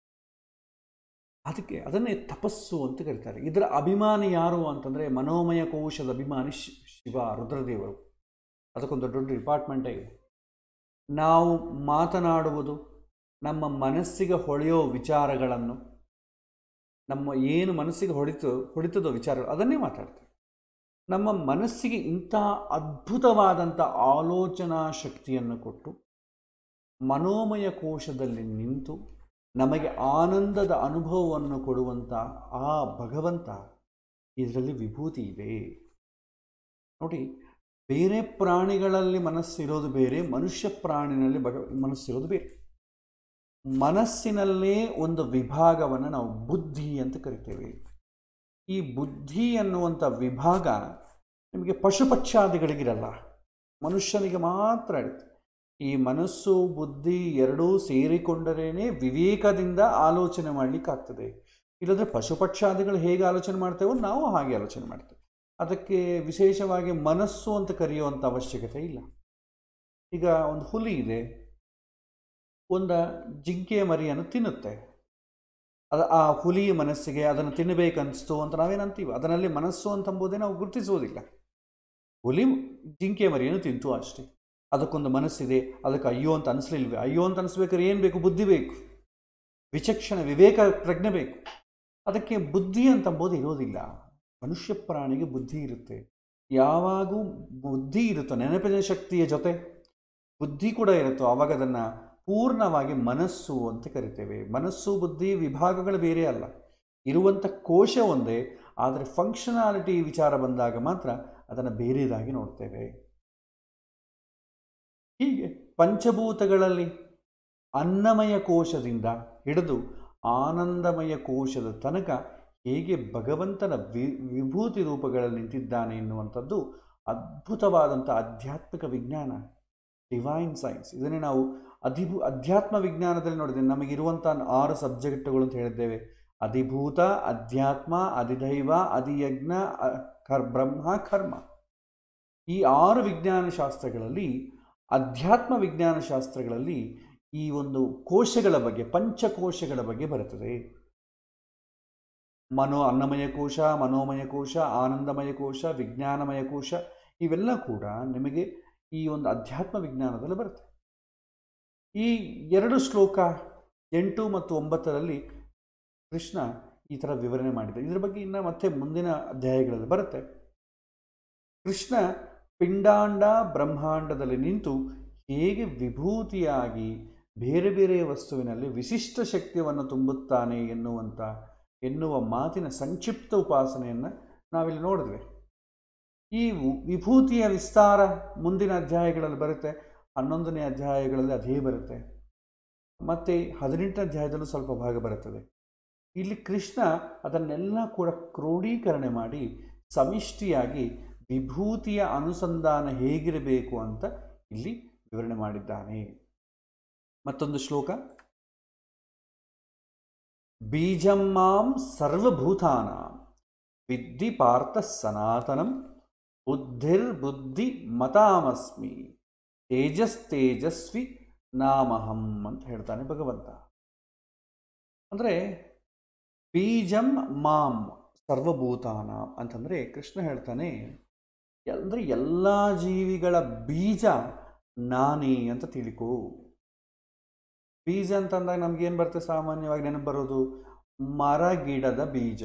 ಅದಕ್ಕೆ ಅದನ್ನೇ ತಪಸ್ಸು ಅಂತ ಕರೀತಾರೆ ಇದರ ಅಭಿಮಾನಿ ಯಾರು ಅಂತಂದರೆ ಮನೋಮಯ ಕೋಶದ ಅಭಿಮಾನಿ ಶಿ- ಶಿವ ರುದ್ರದೇವರು ಅದಕ್ಕೊಂದು ದೊಡ್ಡ ಡಿಪಾರ್ಟ್ಮೆಂಟೇ ಇದೆ ನಾವು ಮಾತನಾಡುವುದು ನಮ್ಮ ಮನಸ್ಸಿಗೆ ಹೊಳೆಯೋ ವಿಚಾರಗಳನ್ನು ನಮ್ಮ ಏನು ಮನಸ್ಸಿಗೆ ಹೊಡಿತು ಹೊಡಿತದೋ ವಿಚಾರ ಅದನ್ನೇ ಮಾತಾಡ್ತೇವೆ ನಮ್ಮ ಮನಸ್ಸಿಗೆ ಇಂಥ ಅದ್ಭುತವಾದಂಥ ಆಲೋಚನಾ ಶಕ್ತಿಯನ್ನು ಕೊಟ್ಟು ಮನೋಮಯ ಕೋಶದಲ್ಲಿ ನಿಂತು ನಮಗೆ ಆನಂದದ ಅನುಭವವನ್ನು ಕೊಡುವಂಥ ಆ ಭಗವಂತ ಇದರಲ್ಲಿ ವಿಭೂತಿ ಇದೆ ನೋಡಿ ಬೇರೆ ಪ್ರಾಣಿಗಳಲ್ಲಿ ಮನಸ್ಸಿರೋದು ಬೇರೆ ಮನುಷ್ಯ ಪ್ರಾಣಿನಲ್ಲಿ ಭಗ ಮನಸ್ಸಿರೋದು ಬೇರೆ ಮನಸ್ಸಿನಲ್ಲೇ ಒಂದು ವಿಭಾಗವನ್ನು ನಾವು ಬುದ್ಧಿ ಅಂತ ಕರಿತೇವೆ ಈ ಬುದ್ಧಿ ಅನ್ನುವಂಥ ವಿಭಾಗ ನಿಮಗೆ ಪಶುಪಕ್ಷಾದಿಗಳಿಗಿರಲ್ಲ ಮನುಷ್ಯನಿಗೆ ಮಾತ್ರ ಇರುತ್ತೆ ಈ ಮನಸ್ಸು ಬುದ್ಧಿ ಎರಡೂ ಸೇರಿಕೊಂಡರೇನೆ ವಿವೇಕದಿಂದ ಆಲೋಚನೆ ಮಾಡಲಿಕ್ಕಾಗ್ತದೆ ಇಲ್ಲದ್ರೆ ಪಶುಪಕ್ಷಾದಿಗಳು ಹೇಗೆ ಆಲೋಚನೆ ಮಾಡ್ತೇವೋ ನಾವು ಹಾಗೆ ಆಲೋಚನೆ ಮಾಡ್ತೇವೆ ಅದಕ್ಕೆ ವಿಶೇಷವಾಗಿ ಮನಸ್ಸು ಅಂತ ಕರೆಯುವಂಥ ಅವಶ್ಯಕತೆ ಇಲ್ಲ ಈಗ ಒಂದು ಹುಲಿ ಇದೆ ಒಂದು ಜಿಂಕೆಯ ಮರಿಯನ್ನು ತಿನ್ನುತ್ತೆ ಅದು ಆ ಹುಲಿಯ ಮನಸ್ಸಿಗೆ ಅದನ್ನು ತಿನ್ನಬೇಕನ್ನಿಸ್ತು ಅಂತ ನಾವೇನಂತೀವಿ ಅದರಲ್ಲಿ ಮನಸ್ಸು ಅಂತಂಬುದೇ ನಾವು ಗುರುತಿಸುವುದಿಲ್ಲ ಹುಲಿ ಜಿಂಕೆಯ ಮರಿಯನ್ನು ತಿಂತು ಅಷ್ಟೇ ಅದಕ್ಕೊಂದು ಮನಸ್ಸಿದೆ ಅದಕ್ಕೆ ಅಯ್ಯೋ ಅಂತ ಅನಿಸ್ಲಿಲ್ವೇ ಅಯ್ಯೋ ಅಂತ ಅನಿಸ್ಬೇಕಾದ್ರೆ ಏನು ಬೇಕು ಬುದ್ಧಿ ಬೇಕು ವಿಚಕ್ಷಣ ವಿವೇಕ ಪ್ರಜ್ಞೆ ಬೇಕು ಅದಕ್ಕೆ ಬುದ್ಧಿ ಅಂತಂಬೋದು ಇರೋದಿಲ್ಲ ಮನುಷ್ಯ ಪ್ರಾಣಿಗೆ ಬುದ್ಧಿ ಇರುತ್ತೆ ಯಾವಾಗೂ ಬುದ್ಧಿ ಇರುತ್ತೋ ನೆನಪಿನ ಶಕ್ತಿಯ ಜೊತೆ ಬುದ್ಧಿ ಕೂಡ ಇರುತ್ತೋ ಆವಾಗ ಅದನ್ನು ಪೂರ್ಣವಾಗಿ ಮನಸ್ಸು ಅಂತ ಕರಿತೇವೆ ಮನಸ್ಸು ಬುದ್ಧಿ ವಿಭಾಗಗಳು ಬೇರೆ ಅಲ್ಲ ಇರುವಂಥ ಕೋಶ ಒಂದೇ ಆದರೆ ಫಂಕ್ಷನಾಲಿಟಿ ವಿಚಾರ ಬಂದಾಗ ಮಾತ್ರ ಅದನ್ನು ಬೇರೆದಾಗಿ ನೋಡ್ತೇವೆ ಹೀಗೆ ಪಂಚಭೂತಗಳಲ್ಲಿ ಅನ್ನಮಯ ಕೋಶದಿಂದ ಹಿಡಿದು ಆನಂದಮಯ ಕೋಶದ ತನಕ ಹೇಗೆ ಭಗವಂತನ ವಿ ವಿಭೂತಿ ರೂಪಗಳಲ್ಲಿ ನಿಂತಿದ್ದಾನೆ ಎನ್ನುವಂಥದ್ದು ಅದ್ಭುತವಾದಂಥ ಆಧ್ಯಾತ್ಮಿಕ ವಿಜ್ಞಾನ ಡಿವೈನ್ ಸೈನ್ಸ್ ಇದನ್ನೇ ನಾವು ಅಧಿಭೂ ಅಧ್ಯಾತ್ಮ ವಿಜ್ಞಾನದಲ್ಲಿ ನೋಡಿದ್ದೇವೆ ನಮಗಿರುವಂಥ ಆರು ಸಬ್ಜೆಕ್ಟ್ಗಳು ಅಂತ ಹೇಳಿದ್ದೇವೆ ಅಧಿಭೂತ ಅಧ್ಯಾತ್ಮ ಅಧಿದೈವ ಅಧಿಯಜ್ಞ ಅ- ಕರ್ ಬ್ರಹ್ಮ ಕರ್ಮ ಈ ಆರು ವಿಜ್ಞಾನ ಶಾಸ್ತ್ರಗಳಲ್ಲಿ ಅಧ್ಯಾತ್ಮ ವಿಜ್ಞಾನ ಶಾಸ್ತ್ರಗಳಲ್ಲಿ ಈ ಒಂದು ಕೋಶಗಳ ಬಗ್ಗೆ ಪಂಚಕೋಶಗಳ ಬಗ್ಗೆ ಬರುತ್ತದೆ ಮನೋ ಅನ್ನಮಯ ಕೋಶ ಮನೋಮಯ ಕೋಶ ಆನಂದಮಯ ಕೋಶ ವಿಜ್ಞಾನಮಯ ಕೋಶ ಇವೆಲ್ಲ ಕೂಡ ನಿಮಗೆ ಈ ಒಂದು ಅಧ್ಯಾತ್ಮ ವಿಜ್ಞಾನದಲ್ಲಿ ಬರುತ್ತೆ ಈ ಎರಡು ಶ್ಲೋಕ ಎಂಟು ಮತ್ತು ಒಂಬತ್ತರಲ್ಲಿ ಕೃಷ್ಣ ಈ ಥರ ವಿವರಣೆ ಮಾಡಿದೆ ಇದರ ಬಗ್ಗೆ ಇನ್ನು ಮತ್ತೆ ಮುಂದಿನ ಅಧ್ಯಾಯಗಳಲ್ಲಿ ಬರುತ್ತೆ ಕೃಷ್ಣ ಪಿಂಡಾಂಡ ಬ್ರಹ್ಮಾಂಡದಲ್ಲಿ ನಿಂತು ಹೇಗೆ ವಿಭೂತಿಯಾಗಿ ಬೇರೆ ಬೇರೆ ವಸ್ತುವಿನಲ್ಲಿ ವಿಶಿಷ್ಟ ಶಕ್ತಿಯನ್ನು ತುಂಬುತ್ತಾನೆ ಎನ್ನುವಂಥ ಎನ್ನುವ ಮಾತಿನ ಸಂಕ್ಷಿಪ್ತ ಉಪಾಸನೆಯನ್ನು ನಾವಿಲ್ಲಿ ನೋಡಿದ್ವಿ ಈ ವು- ವಿಭೂತಿಯ ವಿಸ್ತಾರ ಮುಂದಿನ ಅಧ್ಯಾಯಗಳಲ್ಲಿ ಬರುತ್ತೆ ಹನ್ನೊಂದನೇ ಅಧ್ಯಾಯಗಳಲ್ಲಿ ಅದೇ ಬರುತ್ತೆ ಮತ್ತು ಹದಿನೆಂಟನೇ ಅಧ್ಯಾಯದಲ್ಲೂ ಸ್ವಲ್ಪ ಭಾಗ ಬರುತ್ತದೆ ಇಲ್ಲಿ ಕೃಷ್ಣ ಅದನ್ನೆಲ್ಲ ಕೂಡ ಕ್ರೋಢೀಕರಣೆ ಮಾಡಿ ಸಮಿಷ್ಟಿಯಾಗಿ ವಿಭೂತಿಯ ಅನುಸಂಧಾನ ಹೇಗಿರಬೇಕು ಅಂತ ಇಲ್ಲಿ ವಿವರಣೆ ಮಾಡಿದ್ದಾನೆ ಮತ್ತೊಂದು ಶ್ಲೋಕ ಬೀಜಂ ಮಾಂ ಸರ್ವಭೂತಾನ ವಿದ್ಧಿ ಪಾರ್ಥ ಸನಾತನಂ ಬುದ್ಧಿರ್ಬುದ್ಧಿ ಮತಾಮಸ್ಮಿ ತೇಜಸ್ ತೇಜಸ್ವಿ ನಾಮಹಂ ಅಂತ ಹೇಳ್ತಾನೆ ಭಗವಂತ ಅಂದರೆ ಬೀಜಂ ಮಾಂ ಸರ್ವಭೂತಾನ ಅಂತಂದರೆ ಕೃಷ್ಣ ಹೇಳ್ತಾನೆ ಅಂದರೆ ಎಲ್ಲ ಜೀವಿಗಳ ಬೀಜ ನಾನೇ ಅಂತ ತಿಳ್ಕೋ ಬೀಜ ಅಂತಂದಾಗ ನಮ್ಗೇನು ಬರ್ತದೆ ಸಾಮಾನ್ಯವಾಗಿ ನೆನಪು ಬರೋದು ಮರ ಗಿಡದ ಬೀಜ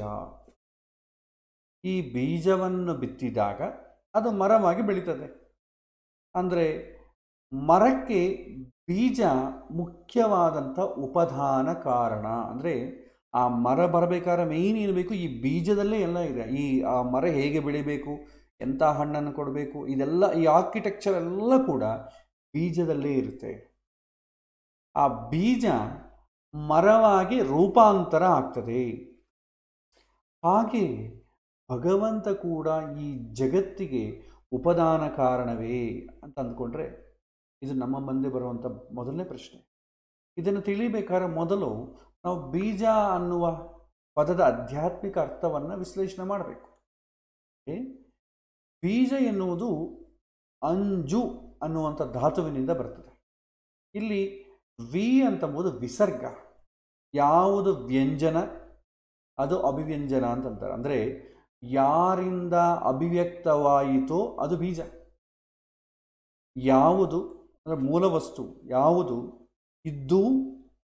ಈ ಬೀಜವನ್ನು ಬಿತ್ತಿದಾಗ ಅದು ಮರವಾಗಿ ಬೆಳೀತದೆ ಅಂದರೆ ಮರಕ್ಕೆ ಬೀಜ ಮುಖ್ಯವಾದಂಥ ಉಪಧಾನ ಕಾರಣ ಅಂದರೆ ಆ ಮರ ಬರಬೇಕಾದ್ರೆ ಮೇಯ್ನ್ ಏನು ಬೇಕು ಈ ಬೀಜದಲ್ಲೇ ಎಲ್ಲ ಇದೆ ಈ ಆ ಮರ ಹೇಗೆ ಬೆಳಿಬೇಕು ಎಂಥ ಹಣ್ಣನ್ನು ಕೊಡಬೇಕು ಇದೆಲ್ಲ ಈ ಆರ್ಕಿಟೆಕ್ಚರ್ ಎಲ್ಲ ಕೂಡ ಬೀಜದಲ್ಲೇ ಇರುತ್ತೆ ಆ ಬೀಜ ಮರವಾಗಿ ರೂಪಾಂತರ ಆಗ್ತದೆ ಹಾಗೆ ಭಗವಂತ ಕೂಡ ಈ ಜಗತ್ತಿಗೆ ಉಪದಾನ ಕಾರಣವೇ ಅಂತ ಅಂದ್ಕೊಂಡ್ರೆ ಇದು ನಮ್ಮ ಮುಂದೆ ಬರುವಂಥ ಮೊದಲನೇ ಪ್ರಶ್ನೆ ಇದನ್ನು ತಿಳಿಬೇಕಾದ್ರೆ ಮೊದಲು ನಾವು ಬೀಜ ಅನ್ನುವ ಪದದ ಆಧ್ಯಾತ್ಮಿಕ ಅರ್ಥವನ್ನು ವಿಶ್ಲೇಷಣೆ ಮಾಡಬೇಕು ಏ? ಬೀಜ ಎನ್ನುವುದು ಅಂಜು ಅನ್ನುವಂಥ ಧಾತುವಿನಿಂದ ಬರ್ತದೆ ಇಲ್ಲಿ ವಿ ಅಂತಂಬುದು ವಿಸರ್ಗ ಯಾವುದು ವ್ಯಂಜನ ಅದು ಅಭಿವ್ಯಂಜನ ಅಂತಂತಾರೆ ಅಂದರೆ ಯಾರಿಂದ ಅಭಿವ್ಯಕ್ತವಾಯಿತೋ ಅದು ಬೀಜ ಯಾವುದು ಅಂದರೆ ಮೂಲ ವಸ್ತು ಯಾವುದು ಇದ್ದು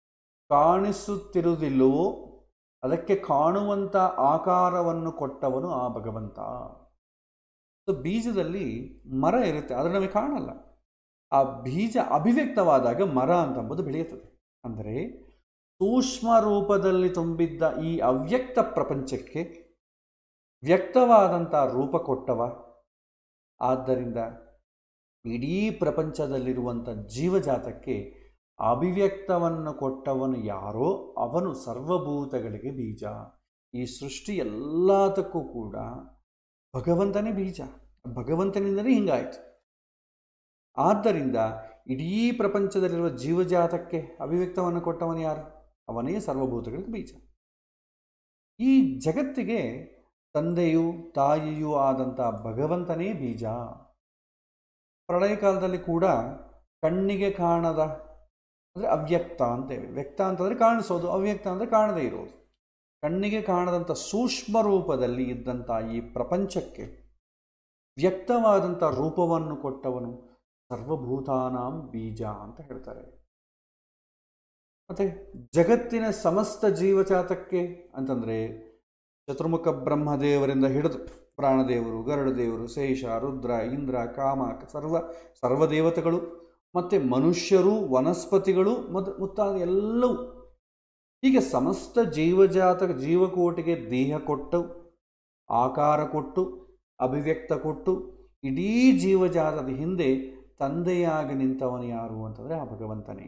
ಕಾಣಿಸುತ್ತಿರುವುದಿಲ್ಲವೋ ಅದಕ್ಕೆ ಕಾಣುವಂಥ ಆಕಾರವನ್ನು ಕೊಟ್ಟವನು ಆ ಭಗವಂತ ಸೊ ಬೀಜದಲ್ಲಿ ಮರ ಇರುತ್ತೆ ಆದರೆ ನಮಗೆ ಕಾಣಲ್ಲ ಆ ಬೀಜ ಅಭಿವ್ಯಕ್ತವಾದಾಗ ಮರ ಅಂತಂಬುದು ಬೆಳೆಯುತ್ತದೆ ಅಂದರೆ ಸೂಕ್ಷ್ಮ ರೂಪದಲ್ಲಿ ತುಂಬಿದ್ದ ಈ ಅವ್ಯಕ್ತ ಪ್ರಪಂಚಕ್ಕೆ ವ್ಯಕ್ತವಾದಂಥ ರೂಪ ಕೊಟ್ಟವ ಆದ್ದರಿಂದ ಇಡೀ ಪ್ರಪಂಚದಲ್ಲಿರುವಂಥ ಜೀವಜಾತಕ್ಕೆ ಅಭಿವ್ಯಕ್ತವನ್ನು ಕೊಟ್ಟವನು ಯಾರೋ ಅವನು ಸರ್ವಭೂತಗಳಿಗೆ ಬೀಜ ಈ ಸೃಷ್ಟಿ ಎಲ್ಲದಕ್ಕೂ ಕೂಡ ಭಗವಂತನೇ ಬೀಜ ಭಗವಂತನಿಂದಲೇ ಹಿಂಗಾಯಿತು ಆದ್ದರಿಂದ ಇಡೀ ಪ್ರಪಂಚದಲ್ಲಿರುವ ಜೀವಜಾತಕ್ಕೆ ಅಭಿವ್ಯಕ್ತವನ್ನು ಕೊಟ್ಟವನು ಯಾರು ಅವನೇ ಸರ್ವಭೂತಗಳಿಗೆ ಬೀಜ ಈ ಜಗತ್ತಿಗೆ ತಂದೆಯೂ ತಾಯಿಯೂ ಆದಂಥ ಭಗವಂತನೇ ಬೀಜ ಪ್ರಳಯ ಕಾಲದಲ್ಲಿ ಕೂಡ ಕಣ್ಣಿಗೆ ಕಾಣದ ಅಂದರೆ ಅವ್ಯಕ್ತ ಅಂತೇವೆ ವ್ಯಕ್ತ ಅಂತಂದರೆ ಕಾಣಿಸೋದು ಅವ್ಯಕ್ತ ಅಂದರೆ ಕಾಣದೇ ಇರೋದು ಕಣ್ಣಿಗೆ ಕಾಣದಂಥ ಸೂಕ್ಷ್ಮ ರೂಪದಲ್ಲಿ ಇದ್ದಂಥ ಈ ಪ್ರಪಂಚಕ್ಕೆ ವ್ಯಕ್ತವಾದಂಥ ರೂಪವನ್ನು ಕೊಟ್ಟವನು ಸರ್ವಭೂತಾನಾಂ ಬೀಜ ಅಂತ ಹೇಳ್ತಾರೆ ಮತ್ತೆ ಜಗತ್ತಿನ ಸಮಸ್ತ ಜೀವಜಾತಕ್ಕೆ ಅಂತಂದರೆ ಚತುರ್ಮುಖ ಬ್ರಹ್ಮದೇವರಿಂದ ಹಿಡಿದು ಪ್ರಾಣದೇವರು ಗರುಡದೇವರು ಶೇಷ ರುದ್ರ ಇಂದ್ರ ಕಾಮ ಸರ್ವ ಸರ್ವದೇವತೆಗಳು ಮತ್ತು ಮನುಷ್ಯರು ವನಸ್ಪತಿಗಳು ಮತ್ತು ಮುತ್ತಾದ ಎಲ್ಲವೂ ಹೀಗೆ ಸಮಸ್ತ ಜೀವಜಾತ ಜೀವಕೋಟಿಗೆ ದೇಹ ಕೊಟ್ಟು ಆಕಾರ ಕೊಟ್ಟು ಅಭಿವ್ಯಕ್ತ ಕೊಟ್ಟು ಇಡೀ ಜೀವಜಾತದ ಹಿಂದೆ ತಂದೆಯಾಗಿ ನಿಂತವನು ಯಾರು ಅಂತಂದರೆ ಆ ಭಗವಂತನೇ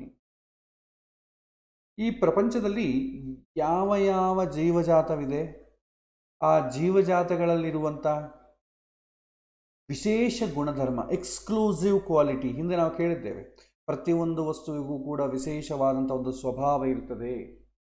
ಈ ಪ್ರಪಂಚದಲ್ಲಿ ಯಾವ ಯಾವ ಜೀವಜಾತವಿದೆ ಆ ಜೀವಜಾತಗಳಲ್ಲಿರುವಂಥ ವಿಶೇಷ ಗುಣಧರ್ಮ ಎಕ್ಸ್ಕ್ಲೂಸಿವ್ ಕ್ವಾಲಿಟಿ ಹಿಂದೆ ನಾವು ಕೇಳಿದ್ದೇವೆ ಪ್ರತಿಯೊಂದು ವಸ್ತುವಿಗೂ ಕೂಡ ವಿಶೇಷವಾದಂಥ ಒಂದು ಸ್ವಭಾವ ಇರ್ತದೆ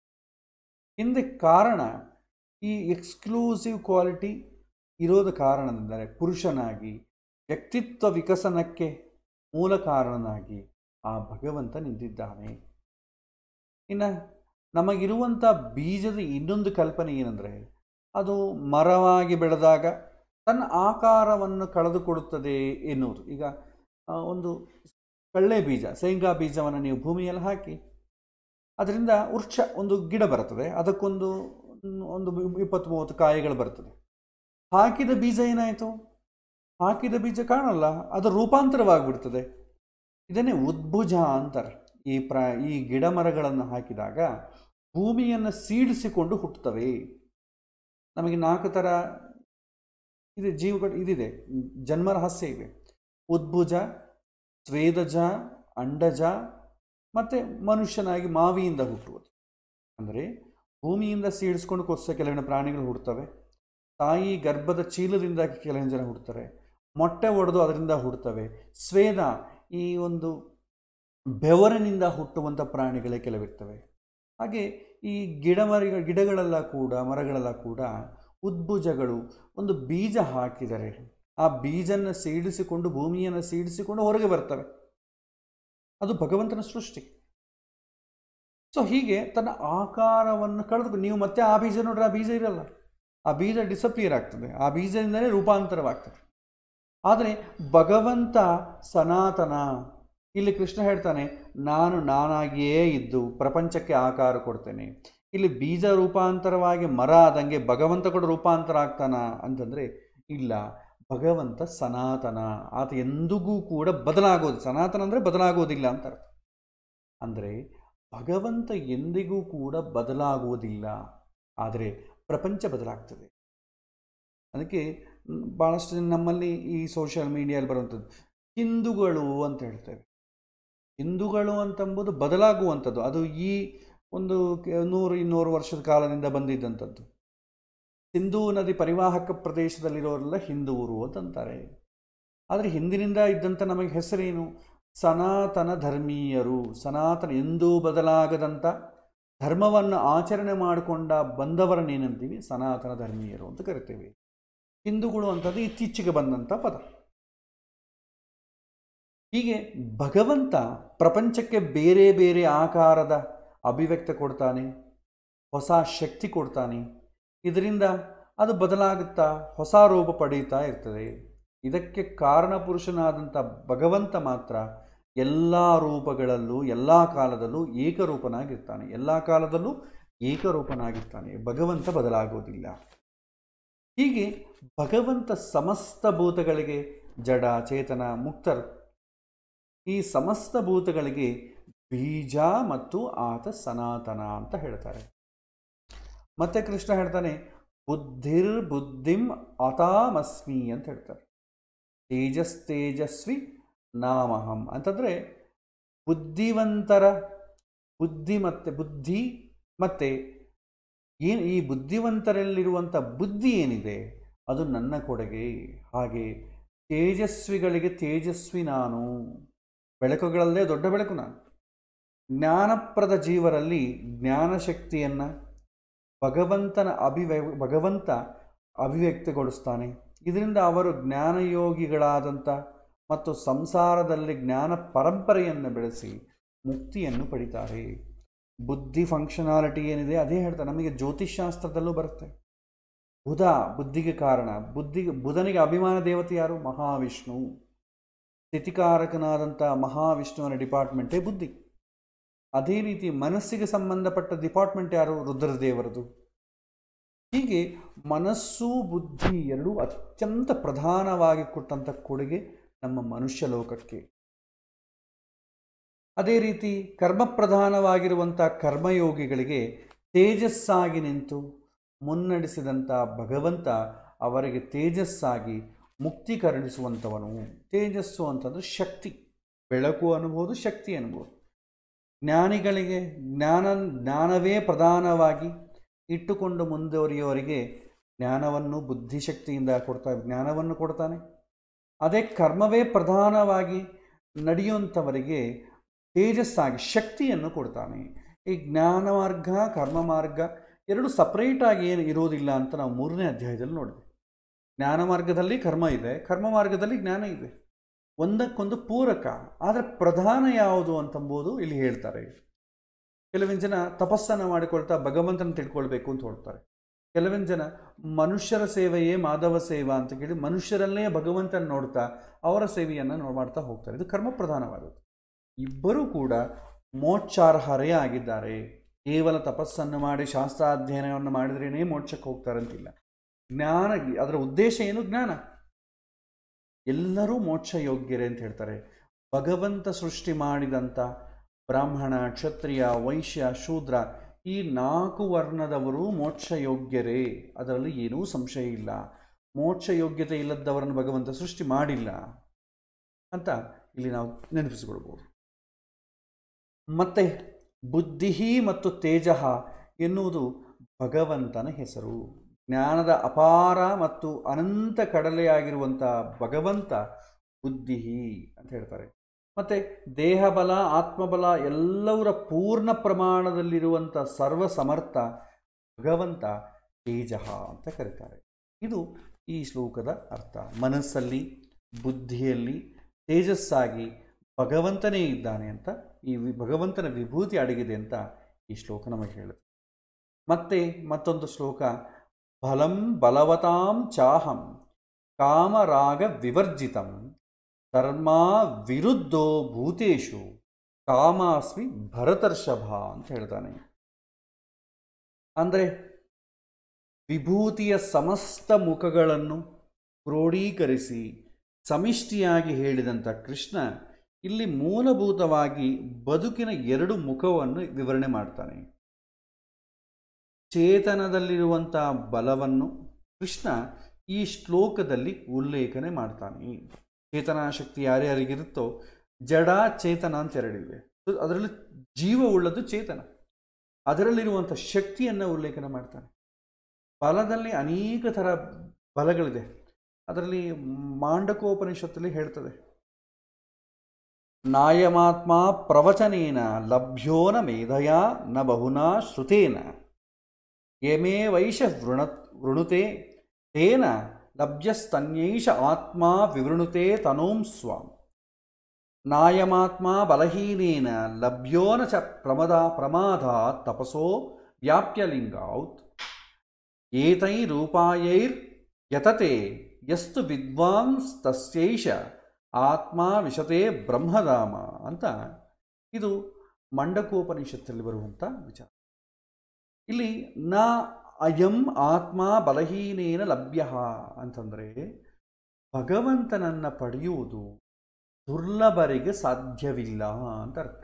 ಹಿಂದೆ ಕಾರಣ ಈ ಎಕ್ಸ್ಕ್ಲೂಸಿವ್ ಕ್ವಾಲಿಟಿ ಇರೋದ ಕಾರಣವೆಂದರೆ ಪುರುಷನಾಗಿ ವ್ಯಕ್ತಿತ್ವ ವಿಕಸನಕ್ಕೆ ಮೂಲ ಕಾರಣನಾಗಿ ಆ ಭಗವಂತ ನಿಂತಿದ್ದಾನೆ ಇನ್ನು ನಮಗಿರುವಂಥ ಬೀಜದ ಇನ್ನೊಂದು ಕಲ್ಪನೆ ಏನಂದರೆ ಅದು ಮರವಾಗಿ ಬೆಳೆದಾಗ ತನ್ನ ಆಕಾರವನ್ನು ಕಳೆದುಕೊಡುತ್ತದೆ ಎನ್ನುವುದು ಈಗ ಆ, ಒಂದು ಕಳ್ಳೆ ಬೀಜ ಶೇಂಗಾ ಬೀಜವನ್ನು ನೀವು ಭೂಮಿಯಲ್ಲಿ ಹಾಕಿ ಅದರಿಂದ ವೃಕ್ಷ ಒಂದು ಗಿಡ ಬರ್ತದೆ ಅದಕ್ಕೊಂದು ಒಂದು ಇಪ್ಪತ್ತು ಮೂವತ್ತು ಕಾಯಿಗಳು ಬರ್ತದೆ ಹಾಕಿದ ಬೀಜ ಏನಾಯಿತು ಹಾಕಿದ ಬೀಜ ಕಾಣಲ್ಲ ಅದು ರೂಪಾಂತರವಾಗಿಬಿಡ್ತದೆ ಇದನ್ನೇ ಉದ್ಭುಜ ಅಂತಾರೆ ಈ ಪ್ರ ಈ ಗಿಡ ಮರಗಳನ್ನು ಹಾಕಿದಾಗ ಭೂಮಿಯನ್ನು ಸೀಡಿಸಿಕೊಂಡು ಹುಟ್ಟುತ್ತವೆ ನಮಗೆ ನಾಲ್ಕು ಥರ ಇದೆ ಜೀವಗಳು ಇದಿದೆ ಜನ್ಮ ರಹಸ್ಯ ಇವೆ ಉದ್ಭುಜ ಸ್ವೇದಜ ಅಂಡಜ ಮತ್ತು ಮನುಷ್ಯನಾಗಿ ಮಾವಿಯಿಂದ ಹುಟ್ಟುವುದು ಅಂದರೆ ಭೂಮಿಯಿಂದ ಸೀಡಿಸ್ಕೊಂಡು ಕೊಚ್ಚ ಕೆಲವಿನ ಪ್ರಾಣಿಗಳು ಹುಡ್ತವೆ ತಾಯಿ ಗರ್ಭದ ಚೀಲದಿಂದ ಕೆಲವು ಜನ ಹುಡ್ತಾರೆ ಮೊಟ್ಟೆ ಒಡೆದು ಅದರಿಂದ ಹುಡ್ತವೆ ಸ್ವೇದ ಈ ಒಂದು ಬೆವರಿನಿಂದ ಹುಟ್ಟುವಂಥ ಪ್ರಾಣಿಗಳೇ ಕೆಲವಿರ್ತವೆ ಹಾಗೆ ಈ ಗಿಡ ಮರ ಗಿಡಗಳೆಲ್ಲ ಕೂಡ ಮರಗಳೆಲ್ಲ ಕೂಡ ಉದ್ಭುಜಗಳು ಒಂದು ಬೀಜ ಹಾಕಿದರೆ ಆ ಬೀಜನ ಸೀಡಿಸಿಕೊಂಡು ಭೂಮಿಯನ್ನು ಸೀಡಿಸಿಕೊಂಡು ಹೊರಗೆ ಬರ್ತವೆ ಅದು ಭಗವಂತನ ಸೃಷ್ಟಿ ಸೊ ಹೀಗೆ ತನ್ನ ಆಕಾರವನ್ನು ಕಳೆದು ನೀವು ಮತ್ತೆ ಆ ಬೀಜ ನೋಡ್ರೆ ಆ ಬೀಜ ಇರಲ್ಲ ಆ ಬೀಜ ಡಿಸಪಿಯರ್ ಆಗ್ತದೆ ಆ ಬೀಜದಿಂದಲೇ ರೂಪಾಂತರವಾಗ್ತದೆ ಆದರೆ ಭಗವಂತ ಸನಾತನ ಇಲ್ಲಿ ಕೃಷ್ಣ ಹೇಳ್ತಾನೆ ನಾನು ನಾನಾಗಿಯೇ ಇದ್ದು ಪ್ರಪಂಚಕ್ಕೆ ಆಕಾರ ಕೊಡ್ತೇನೆ ಇಲ್ಲಿ ಬೀಜ ರೂಪಾಂತರವಾಗಿ ಮರ ಆದಂಗೆ ಭಗವಂತ ಕೂಡ ರೂಪಾಂತರ ಆಗ್ತಾನ ಅಂತಂದರೆ ಇಲ್ಲ ಭಗವಂತ ಸನಾತನ ಆತ ಎಂದಿಗೂ ಕೂಡ ಬದಲಾಗೋದು ಸನಾತನ ಅಂದರೆ ಬದಲಾಗೋದಿಲ್ಲ ಅಂತ ಅರ್ಥ ಅಂದರೆ ಭಗವಂತ ಎಂದಿಗೂ ಕೂಡ ಬದಲಾಗುವುದಿಲ್ಲ ಆದರೆ ಪ್ರಪಂಚ ಬದಲಾಗ್ತದೆ ಅದಕ್ಕೆ ಮ್, ಭಾಳಷ್ಟು ಜನ ನಮ್ಮಲ್ಲಿ ಈ ಸೋಷಿಯಲ್ ಮೀಡಿಯಲ್ಲಿ ಬರುವಂಥದ್ದು ಹಿಂದೂಗಳು ಅಂತ ಹೇಳ್ತೇವೆ ಹಿಂದೂಗಳು ಅಂತಂಬುದು ಬದಲಾಗುವಂಥದ್ದು ಅದು ಈ ಒಂದು ಕೆ- ನೂರು ಇನ್ನೂರು ವರ್ಷದ ಕಾಲದಿಂದ ಬಂದಿದ್ದಂಥದ್ದು ಸಿಂಧೂ ನದಿ ಪರಿವಾಹಕ ಪ್ರದೇಶದಲ್ಲಿರೋರೆಲ್ಲ ಹಿಂದೂರು ಅಂತಂತಾರೆ ಆದರೆ ಹಿಂದಿನಿಂದ ಇದ್ದಂಥ ನಮಗೆ ಹೆಸರೇನು ಸನಾತನ ಧರ್ಮೀಯರು ಸನಾತನ ಎಂದೂ ಬದಲಾಗದಂಥ ಧರ್ಮವನ್ನು ಆಚರಣೆ ಮಾಡಿಕೊಂಡ ಬಂದವರನ್ನೇನಂತೀವಿ ಸನಾತನ ಧರ್ಮೀಯರು ಅಂತ ಕರಿತೇವೆ ಹಿಂದೂಗಳು ಅಂತದ್ದು ಇತ್ತೀಚೆಗೆ ಬಂದಂಥ ಪದ ಹೀಗೆ ಭಗವಂತ ಪ್ರಪಂಚಕ್ಕೆ ಬೇರೆ ಬೇರೆ ಆಕಾರದ ಅಭಿವ್ಯಕ್ತ ಕೊಡ್ತಾನೆ ಹೊಸ ಶಕ್ತಿ ಕೊಡ್ತಾನೆ ಇದರಿಂದ ಅದು ಬದಲಾಗುತ್ತಾ ಹೊಸ ರೂಪ ಪಡೀತಾ ಇರ್ತದೆ ಇದಕ್ಕೆ ಕಾರಣ ಪುರುಷನಾದಂಥ ಭಗವಂತ ಮಾತ್ರ ಎಲ್ಲ ರೂಪಗಳಲ್ಲೂ ಎಲ್ಲ ಕಾಲದಲ್ಲೂ ಏಕರೂಪನಾಗಿರ್ತಾನೆ ಎಲ್ಲ ಕಾಲದಲ್ಲೂ ಏಕರೂಪನಾಗಿರ್ತಾನೆ ಭಗವಂತ ಬದಲಾಗುವುದಿಲ್ಲ ಹೀಗೆ ಭಗವಂತ ಸಮಸ್ತ ಭೂತಗಳಿಗೆ ಜಡ ಚೇತನ ಮುಕ್ತರು ಈ ಸಮಸ್ತ ಭೂತಗಳಿಗೆ ಬೀಜ ಮತ್ತು ಆತ ಸನಾತನ ಅಂತ ಹೇಳ್ತಾರೆ ಮತ್ತೆ ಕೃಷ್ಣ ಹೇಳ್ತಾನೆ ಬುದ್ಧಿರ್ ಬುದ್ಧಿಂ ಅತಾಮಸ್ಮಿ ಅಂತ ಹೇಳ್ತಾರೆ ತೇಜಸ್ ತೇಜಸ್ವಿ ನಾಮಹಂ ಅಂತಂದರೆ ಬುದ್ಧಿವಂತರ ಬುದ್ಧಿ ಮತ್ತು ಬುದ್ಧಿ ಮತ್ತು ಏನು ಈ ಬುದ್ಧಿವಂತರಲ್ಲಿರುವಂಥ ಬುದ್ಧಿ ಏನಿದೆ ಅದು ನನ್ನ ಕೊಡುಗೆ ಹಾಗೆ ತೇಜಸ್ವಿಗಳಿಗೆ ತೇಜಸ್ವಿ ನಾನು ಬೆಳಕುಗಳಲ್ಲೇ ದೊಡ್ಡ ಬೆಳಕು ನಾನು ಜ್ಞಾನಪ್ರದ ಜೀವರಲ್ಲಿ ಜ್ಞಾನಶಕ್ತಿಯನ್ನು ಭಗವಂತನ ಅಭಿವ್ಯ ಭಗವಂತ ಅಭಿವ್ಯಕ್ತಿಗೊಳಿಸ್ತಾನೆ ಇದರಿಂದ ಅವರು ಜ್ಞಾನಯೋಗಿಗಳಾದಂಥ ಮತ್ತು ಸಂಸಾರದಲ್ಲಿ ಜ್ಞಾನ ಪರಂಪರೆಯನ್ನು ಬೆಳೆಸಿ ಮುಕ್ತಿಯನ್ನು ಪಡಿತಾರೆ ಬುದ್ಧಿ ಫಂಕ್ಷನಾಲಿಟಿ ಏನಿದೆ ಅದೇ ಹೇಳ್ತಾರೆ ನಮಗೆ ಜ್ಯೋತಿಷ್ಶಾಸ್ತ್ರದಲ್ಲೂ ಬರುತ್ತೆ ಬುಧ ಬುದ್ಧಿಗೆ ಕಾರಣ ಬುದ್ಧಿಗೆ ಬುಧನಿಗೆ ಅಭಿಮಾನ ದೇವತೆ ಯಾರು ಮಹಾವಿಷ್ಣು ಸ್ಥಿತಿಕಾರಕನಾದಂಥ ಮಹಾವಿಷ್ಣುವಿನ ಡಿಪಾರ್ಟ್ಮೆಂಟೇ ಬುದ್ಧಿ ಅದೇ ರೀತಿ ಮನಸ್ಸಿಗೆ ಸಂಬಂಧಪಟ್ಟ ಡಿಪಾರ್ಟ್ಮೆಂಟ್ ಯಾರು ರುದ್ರದೇವರದು ಹೀಗೆ ಮನಸ್ಸು ಬುದ್ಧಿ ಎರಡೂ ಅತ್ಯಂತ ಪ್ರಧಾನವಾಗಿ ಕೊಟ್ಟಂಥ ಕೊಡುಗೆ ನಮ್ಮ ಮನುಷ್ಯ ಲೋಕಕ್ಕೆ ಅದೇ ರೀತಿ ಕರ್ಮಪ್ರಧಾನವಾಗಿರುವಂಥ ಕರ್ಮಯೋಗಿಗಳಿಗೆ ತೇಜಸ್ಸಾಗಿ ನಿಂತು ಮುನ್ನಡೆಸಿದಂಥ ಭಗವಂತ ಅವರಿಗೆ ತೇಜಸ್ಸಾಗಿ ಮುಕ್ತಿ ಕರುಣಿಸುವಂಥವನು ತೇಜಸ್ಸು ಅಂತಂದರೆ ಶಕ್ತಿ ಬೆಳಕು ಅನ್ಬೋದು ಶಕ್ತಿ ಅನ್ಬೋದು ಜ್ಞಾನಿಗಳಿಗೆ ಜ್ಞಾನ ಜ್ಞಾನವೇ ಪ್ರಧಾನವಾಗಿ ಇಟ್ಟುಕೊಂಡು ಮುಂದುವರಿಯುವವರಿಗೆ ಜ್ಞಾನವನ್ನು ಬುದ್ಧಿಶಕ್ತಿಯಿಂದ ಕೊಡ್ತಾ ಜ್ಞಾನವನ್ನು ಕೊಡ್ತಾನೆ ಅದೇ ಕರ್ಮವೇ ಪ್ರಧಾನವಾಗಿ ನಡೆಯುವಂಥವರಿಗೆ ತೇಜಸ್ಸಾಗಿ ಶಕ್ತಿಯನ್ನು ಕೊಡ್ತಾನೆ ಈ ಜ್ಞಾನ ಮಾರ್ಗ ಕರ್ಮ ಮಾರ್ಗ ಎರಡು ಸಪ್ರೇಟಾಗಿ ಏನು ಇರೋದಿಲ್ಲ ಅಂತ ನಾವು ಮೂರನೇ ಅಧ್ಯಾಯದಲ್ಲಿ ನೋಡಿದೆ ಜ್ಞಾನ ಮಾರ್ಗದಲ್ಲಿ ಕರ್ಮ ಇದೆ ಕರ್ಮ ಮಾರ್ಗದಲ್ಲಿ ಜ್ಞಾನ ಇದೆ ಒಂದಕ್ಕೊಂದು ಪೂರಕ ಆದರೆ ಪ್ರಧಾನ ಯಾವುದು ಅಂತಂಬುದು ಇಲ್ಲಿ ಹೇಳ್ತಾರೆ ಕೆಲವಿನ ಜನ ತಪಸ್ಸನ್ನು ಮಾಡಿಕೊಳ್ತಾ ಭಗವಂತನ ತಿಳ್ಕೊಳ್ಬೇಕು ಅಂತ ಹೊಡ್ತಾರೆ ಕೆಲವಿನ ಜನ ಮನುಷ್ಯರ ಸೇವೆಯೇ ಮಾಧವ ಸೇವಾ ಅಂತ ಕೇಳಿ ಮನುಷ್ಯರಲ್ಲೇ ಭಗವಂತನ ನೋಡ್ತಾ ಅವರ ಸೇವೆಯನ್ನು ನೋ ಮಾಡ್ತಾ ಹೋಗ್ತಾರೆ ಇದು ಕರ್ಮ ಪ್ರಧಾನವಾದದ್ದು ಇಬ್ಬರೂ ಕೂಡ ಮೋಕ್ಷಾರ್ಹರೇ ಆಗಿದ್ದಾರೆ ಕೇವಲ ತಪಸ್ಸನ್ನು ಮಾಡಿ ಶಾಸ್ತ್ರಾಧ್ಯಯನವನ್ನು ಮಾಡಿದ್ರೇ ಮೋಕ್ಷಕ್ಕೆ ಹೋಗ್ತಾರಂತಿಲ್ಲ ಜ್ಞಾನ ಅದರ ಉದ್ದೇಶ ಏನು ಜ್ಞಾನ ಎಲ್ಲರೂ ಮೋಕ್ಷ ಯೋಗ್ಯರೇ ಅಂತ ಹೇಳ್ತಾರೆ ಭಗವಂತ ಸೃಷ್ಟಿ ಮಾಡಿದಂಥ ಬ್ರಾಹ್ಮಣ ಕ್ಷತ್ರಿಯ ವೈಶ್ಯ ಶೂದ್ರ ಈ ನಾಲ್ಕು ವರ್ಣದವರು ಮೋಕ್ಷ ಯೋಗ್ಯರೇ ಅದರಲ್ಲಿ ಏನೂ ಸಂಶಯ ಇಲ್ಲ ಮೋಕ್ಷ ಯೋಗ್ಯತೆ ಇಲ್ಲದವರನ್ನು ಭಗವಂತ ಸೃಷ್ಟಿ ಮಾಡಿಲ್ಲ ಅಂತ ಇಲ್ಲಿ ನಾವು ನೆನಪಿಸಿಕೊಳ್ಬೋದು ಮತ್ತೆ ಬುದ್ಧಿ ಮತ್ತು ತೇಜ ಎನ್ನುವುದು ಭಗವಂತನ ಹೆಸರು ಜ್ಞಾನದ ಅಪಾರ ಮತ್ತು ಅನಂತ ಕಡಲೆಯಾಗಿರುವಂಥ ಭಗವಂತ ಬುದ್ಧಿ ಅಂತ ಹೇಳ್ತಾರೆ ಮತ್ತು ದೇಹಬಲ ಆತ್ಮಬಲ ಎಲ್ಲವರ ಪೂರ್ಣ ಪ್ರಮಾಣದಲ್ಲಿರುವಂಥ ಸರ್ವ ಸಮರ್ಥ ಭಗವಂತ ತೇಜ ಅಂತ ಕರೀತಾರೆ ಇದು ಈ ಶ್ಲೋಕದ ಅರ್ಥ ಮನಸ್ಸಲ್ಲಿ ಬುದ್ಧಿಯಲ್ಲಿ ತೇಜಸ್ಸಾಗಿ ಭಗವಂತನೇ ಇದ್ದಾನೆ ಅಂತ ಈ ವಿ- ಭಗವಂತನ ವಿಭೂತಿ ಅಡಗಿದೆ ಅಂತ ಈ ಶ್ಲೋಕ ನಮಗೆ ಹೇಳುತ್ತೆ ಮತ್ತೆ ಮತ್ತೊಂದು ಶ್ಲೋಕ ಬಲಂ ಬಲವತಾಂ ಚಾಹಂ ಕಾಮರಾಗ ವಿವರ್ಜಿತಂ ಧರ್ಮ ವಿರುದ್ಧೋ ಭೂತೇಶು ಕಾಮಾಸ್ಮಿ ಭರತರ್ಷಭ ಅಂತ ಹೇಳ್ತಾನೆ ಅಂದರೆ ವಿಭೂತಿಯ ಸಮಸ್ತ ಮುಖಗಳನ್ನು ಕ್ರೋಢೀಕರಿಸಿ ಸಮಿಷ್ಟಿಯಾಗಿ ಹೇಳಿದಂಥ ಕೃಷ್ಣ ಇಲ್ಲಿ ಮೂಲಭೂತವಾಗಿ ಬದುಕಿನ ಎರಡು ಮುಖವನ್ನು ವಿವರಣೆ ಮಾಡ್ತಾನೆ ಚೇತನದಲ್ಲಿರುವಂಥ ಬಲವನ್ನು ಕೃಷ್ಣ ಈ ಶ್ಲೋಕದಲ್ಲಿ ಉಲ್ಲೇಖನೆ ಮಾಡ್ತಾನೆ ಚೇತನಾಶಕ್ತಿ ಯಾರ್ಯಾರಿಗಿರುತ್ತೋ ಜಡ ಚೇತನ ಅಂತ ಎರಡಿವೆ ಸೊ ಅದರಲ್ಲಿ ಜೀವ ಉಳ್ಳದ್ದು ಚೇತನ ಅದರಲ್ಲಿರುವಂಥ ಶಕ್ತಿಯನ್ನು ಉಲ್ಲೇಖನ ಮಾಡ್ತಾನೆ ಬಲದಲ್ಲಿ ಅನೇಕ ಥರ ಬಲಗಳಿದೆ ಅದರಲ್ಲಿ ಮಾಂಡಕೋಪನಿಷತ್ತಲ್ಲಿ ಹೇಳ್ತದೆ ನಾಯಮಾತ್ಮ ಪ್ರವಚನೇನ ಲಭ್ಯೋ ನ ಮೇಧಯ ನ ಬಹುನಾ ಶ್ರುತೇನ ಯಮೇ ವೈಶ ವೃಣ ವೃಣುತೆ ತೇನ ಲಭ್ಯಸ್ತನ್ಯೈಷ ಆತ್ಮ ವಿವೃಣುತೆ ತನೋಂ ಸ್ವಾಂ ನಾಯಮಾತ್ಮ ಬಲಹೀನೇನ ಲಭ್ಯೋ ನ ಚ ಪ್ರಮದ ಪ್ರಮಾದಾತ್ ತಪಸೋ ವ್ಯಾಪ್ಯಲಿಂಗಾತ್ ಏತೈರೂಪಾಯೈರ್ ಯತತೆ ಯಸ್ತು ವಿದ್ವಾಂಸ್ತಸ್ಯೈಷ ಆತ್ಮ ವಿಶತೆ ಬ್ರಹ್ಮಧಾಮ ಅಂತ ಇದು ಮಂಡಕೋಪನಿಷತ್ತಲ್ಲಿ ಬರುವಂಥ ವಿಚಾರ ಇಲ್ಲಿ ನ ಅಯಂ ಆತ್ಮ ಬಲಹೀನೇನ ಲಭ್ಯ ಅಂತಂದರೆ ಭಗವಂತನನ್ನು ಪಡೆಯುವುದು ದುರ್ಲಭರಿಗೆ ಸಾಧ್ಯವಿಲ್ಲ ಅಂತ ಅರ್ಥ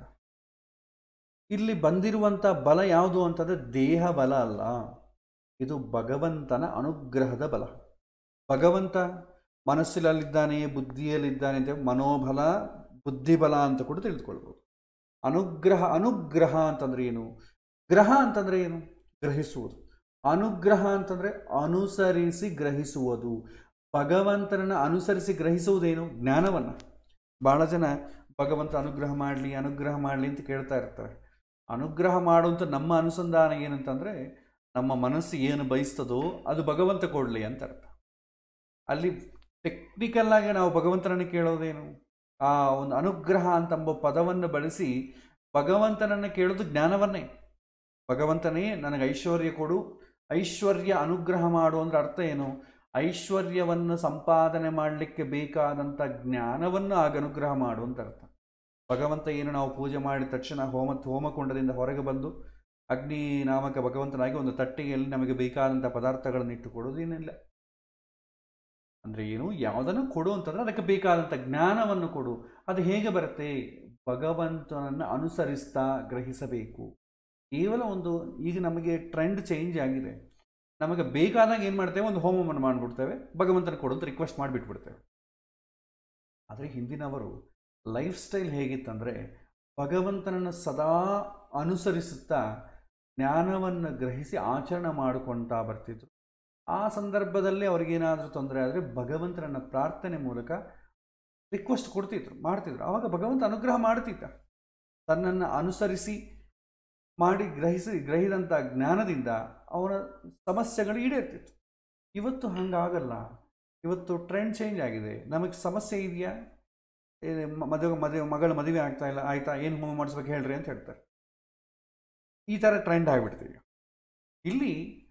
ಇಲ್ಲಿ ಬಂದಿರುವಂಥ ಬಲ ಯಾವುದು ಅಂತಂದರೆ ದೇಹ ಬಲ ಅಲ್ಲ ಇದು ಭಗವಂತನ ಅನುಗ್ರಹದ ಬಲ ಭಗವಂತ ಮನಸ್ಸಿನಲ್ಲಿದ್ದಾನೆ ಬುದ್ಧಿಯಲ್ಲಿದ್ದಾನೆ ಅಂತ ಮನೋಬಲ ಬುದ್ಧಿಬಲ ಅಂತ ಕೂಡ ತಿಳಿದುಕೊಳ್ಬೋದು ಅನುಗ್ರಹ ಅನುಗ್ರಹ ಅಂತಂದ್ರೆ ಏನು ಗ್ರಹ ಅಂತಂದ್ರೆ ಏನು ಗ್ರಹಿಸುವುದು ಅನುಗ್ರಹ ಅಂತಂದ್ರೆ ಅನುಸರಿಸಿ ಗ್ರಹಿಸುವುದು ಭಗವಂತನನ್ನು ಅನುಸರಿಸಿ ಗ್ರಹಿಸುವುದೇನು ಜ್ಞಾನವನ್ನು ಬಹಳ ಜನ ಭಗವಂತ ಅನುಗ್ರಹ ಮಾಡಲಿ ಅನುಗ್ರಹ ಮಾಡಲಿ ಅಂತ ಕೇಳ್ತಾ ಇರ್ತಾರೆ ಅನುಗ್ರಹ ಮಾಡುವಂಥ ನಮ್ಮ ಅನುಸಂಧಾನ ಏನಂತಂದರೆ ನಮ್ಮ ಮನಸ್ಸು ಏನು ಬಯಸ್ತದೋ ಅದು ಭಗವಂತ ಕೊಡಲಿ ಅಂತ ಅರ್ಥ ಅಲ್ಲಿ ಟೆಕ್ನಿಕಲ್ ಆಗಿ ನಾವು ಭಗವಂತನನ್ನು ಕೇಳೋದೇನು ಆ ಒಂದು ಅನುಗ್ರಹ ಅಂತಂಬ ಪದವನ್ನು ಬಳಸಿ ಭಗವಂತನನ್ನು ಕೇಳೋದು ಜ್ಞಾನವನ್ನೇ ಭಗವಂತನೇ ನನಗೆ ಐಶ್ವರ್ಯ ಕೊಡು ಐಶ್ವರ್ಯ ಅನುಗ್ರಹ ಮಾಡು ಅಂದ್ರೆ ಅರ್ಥ ಏನು ಐಶ್ವರ್ಯವನ್ನು ಸಂಪಾದನೆ ಮಾಡಲಿಕ್ಕೆ ಬೇಕಾದಂಥ ಜ್ಞಾನವನ್ನು ಆಗ ಅನುಗ್ರಹ ಮಾಡು ಅಂತ ಅರ್ಥ ಭಗವಂತ ಏನು ನಾವು ಪೂಜೆ ಮಾಡಿದ ತಕ್ಷಣ ಹೋಮ ಹೋಮಕುಂಡದಿಂದ ಹೊರಗೆ ಬಂದು ಅಗ್ನಿ ನಾಮಕ ಭಗವಂತನಾಗಿ ಒಂದು ತಟ್ಟೆಯಲ್ಲಿ ನಮಗೆ ಬೇಕಾದಂಥ ಪದಾರ್ಥಗಳನ್ನು ಇಟ್ಟು ಕೊಡೋದೇನಿಲ್ಲ ಅಂದರೆ ಏನು ಯಾವುದನ್ನು ಕೊಡು ಅಂತಂದರೆ ಅದಕ್ಕೆ ಬೇಕಾದಂಥ ಜ್ಞಾನವನ್ನು ಕೊಡು ಅದು ಹೇಗೆ ಬರುತ್ತೆ ಭಗವಂತನನ್ನು ಅನುಸರಿಸ್ತಾ ಗ್ರಹಿಸಬೇಕು ಕೇವಲ ಒಂದು ಈಗ ನಮಗೆ ಟ್ರೆಂಡ್ ಚೇಂಜ್ ಆಗಿದೆ ನಮಗೆ ಬೇಕಾದಾಗ ಏನು ಮಾಡ್ತೇವೆ ಒಂದು ಹೋಮವನ್ನು ಮಾಡಿಬಿಡ್ತೇವೆ ಭಗವಂತನ ಕೊಡು ಅಂತ ರಿಕ್ವೆಸ್ಟ್ ಮಾಡಿಬಿಟ್ಬಿಡ್ತೇವೆ ಆದರೆ ಹಿಂದಿನವರು ಲೈಫ್ ಸ್ಟೈಲ್ ಹೇಗಿತ್ತಂದರೆ ಭಗವಂತನನ್ನು ಸದಾ ಅನುಸರಿಸುತ್ತಾ ಜ್ಞಾನವನ್ನು ಗ್ರಹಿಸಿ ಆಚರಣೆ ಮಾಡಿಕೊಳ್ತಾ ಬರ್ತಿದ್ರು ಆ ಸಂದರ್ಭದಲ್ಲಿ ಅವ್ರಿಗೇನಾದರೂ ತೊಂದರೆ ಆದರೆ ಭಗವಂತನನ್ನು ಪ್ರಾರ್ಥನೆ ಮೂಲಕ ರಿಕ್ವೆಸ್ಟ್ ಕೊಡ್ತಿದ್ರು ಮಾಡ್ತಿದ್ರು ಆವಾಗ ಭಗವಂತ ಅನುಗ್ರಹ ಮಾಡ್ತಿದ್ದ ತನ್ನನ್ನು ಅನುಸರಿಸಿ ಮಾಡಿ ಗ್ರಹಿಸಿ ಗ್ರಹಿದಂಥ ಜ್ಞಾನದಿಂದ ಅವನ ಸಮಸ್ಯೆಗಳು ಈಡೇರ್ತಿತ್ತು ಇವತ್ತು ಹಂಗಾಗಲ್ಲ ಇವತ್ತು ಟ್ರೆಂಡ್ ಚೇಂಜ್ ಆಗಿದೆ ನಮಗೆ ಸಮಸ್ಯೆ ಇದೆಯಾ ಏ, ಮ- ಮದುವೆ ಮದುವೆ ಮಗಳ ಮದುವೆ ಆಗ್ತಾ ಇಲ್ಲ ಆಯ್ತಾ ಏನು ಹೋಮ ಮಾಡಿಸ್ಬೇಕು ಹೇಳ್ರಿ ಅಂತ ಹೇಳ್ತಾರೆ ಈ ಥರ ಟ್ರೆಂಡ್ ಆಗಿಬಿಡ್ತೀವಿ ಇಲ್ಲಿ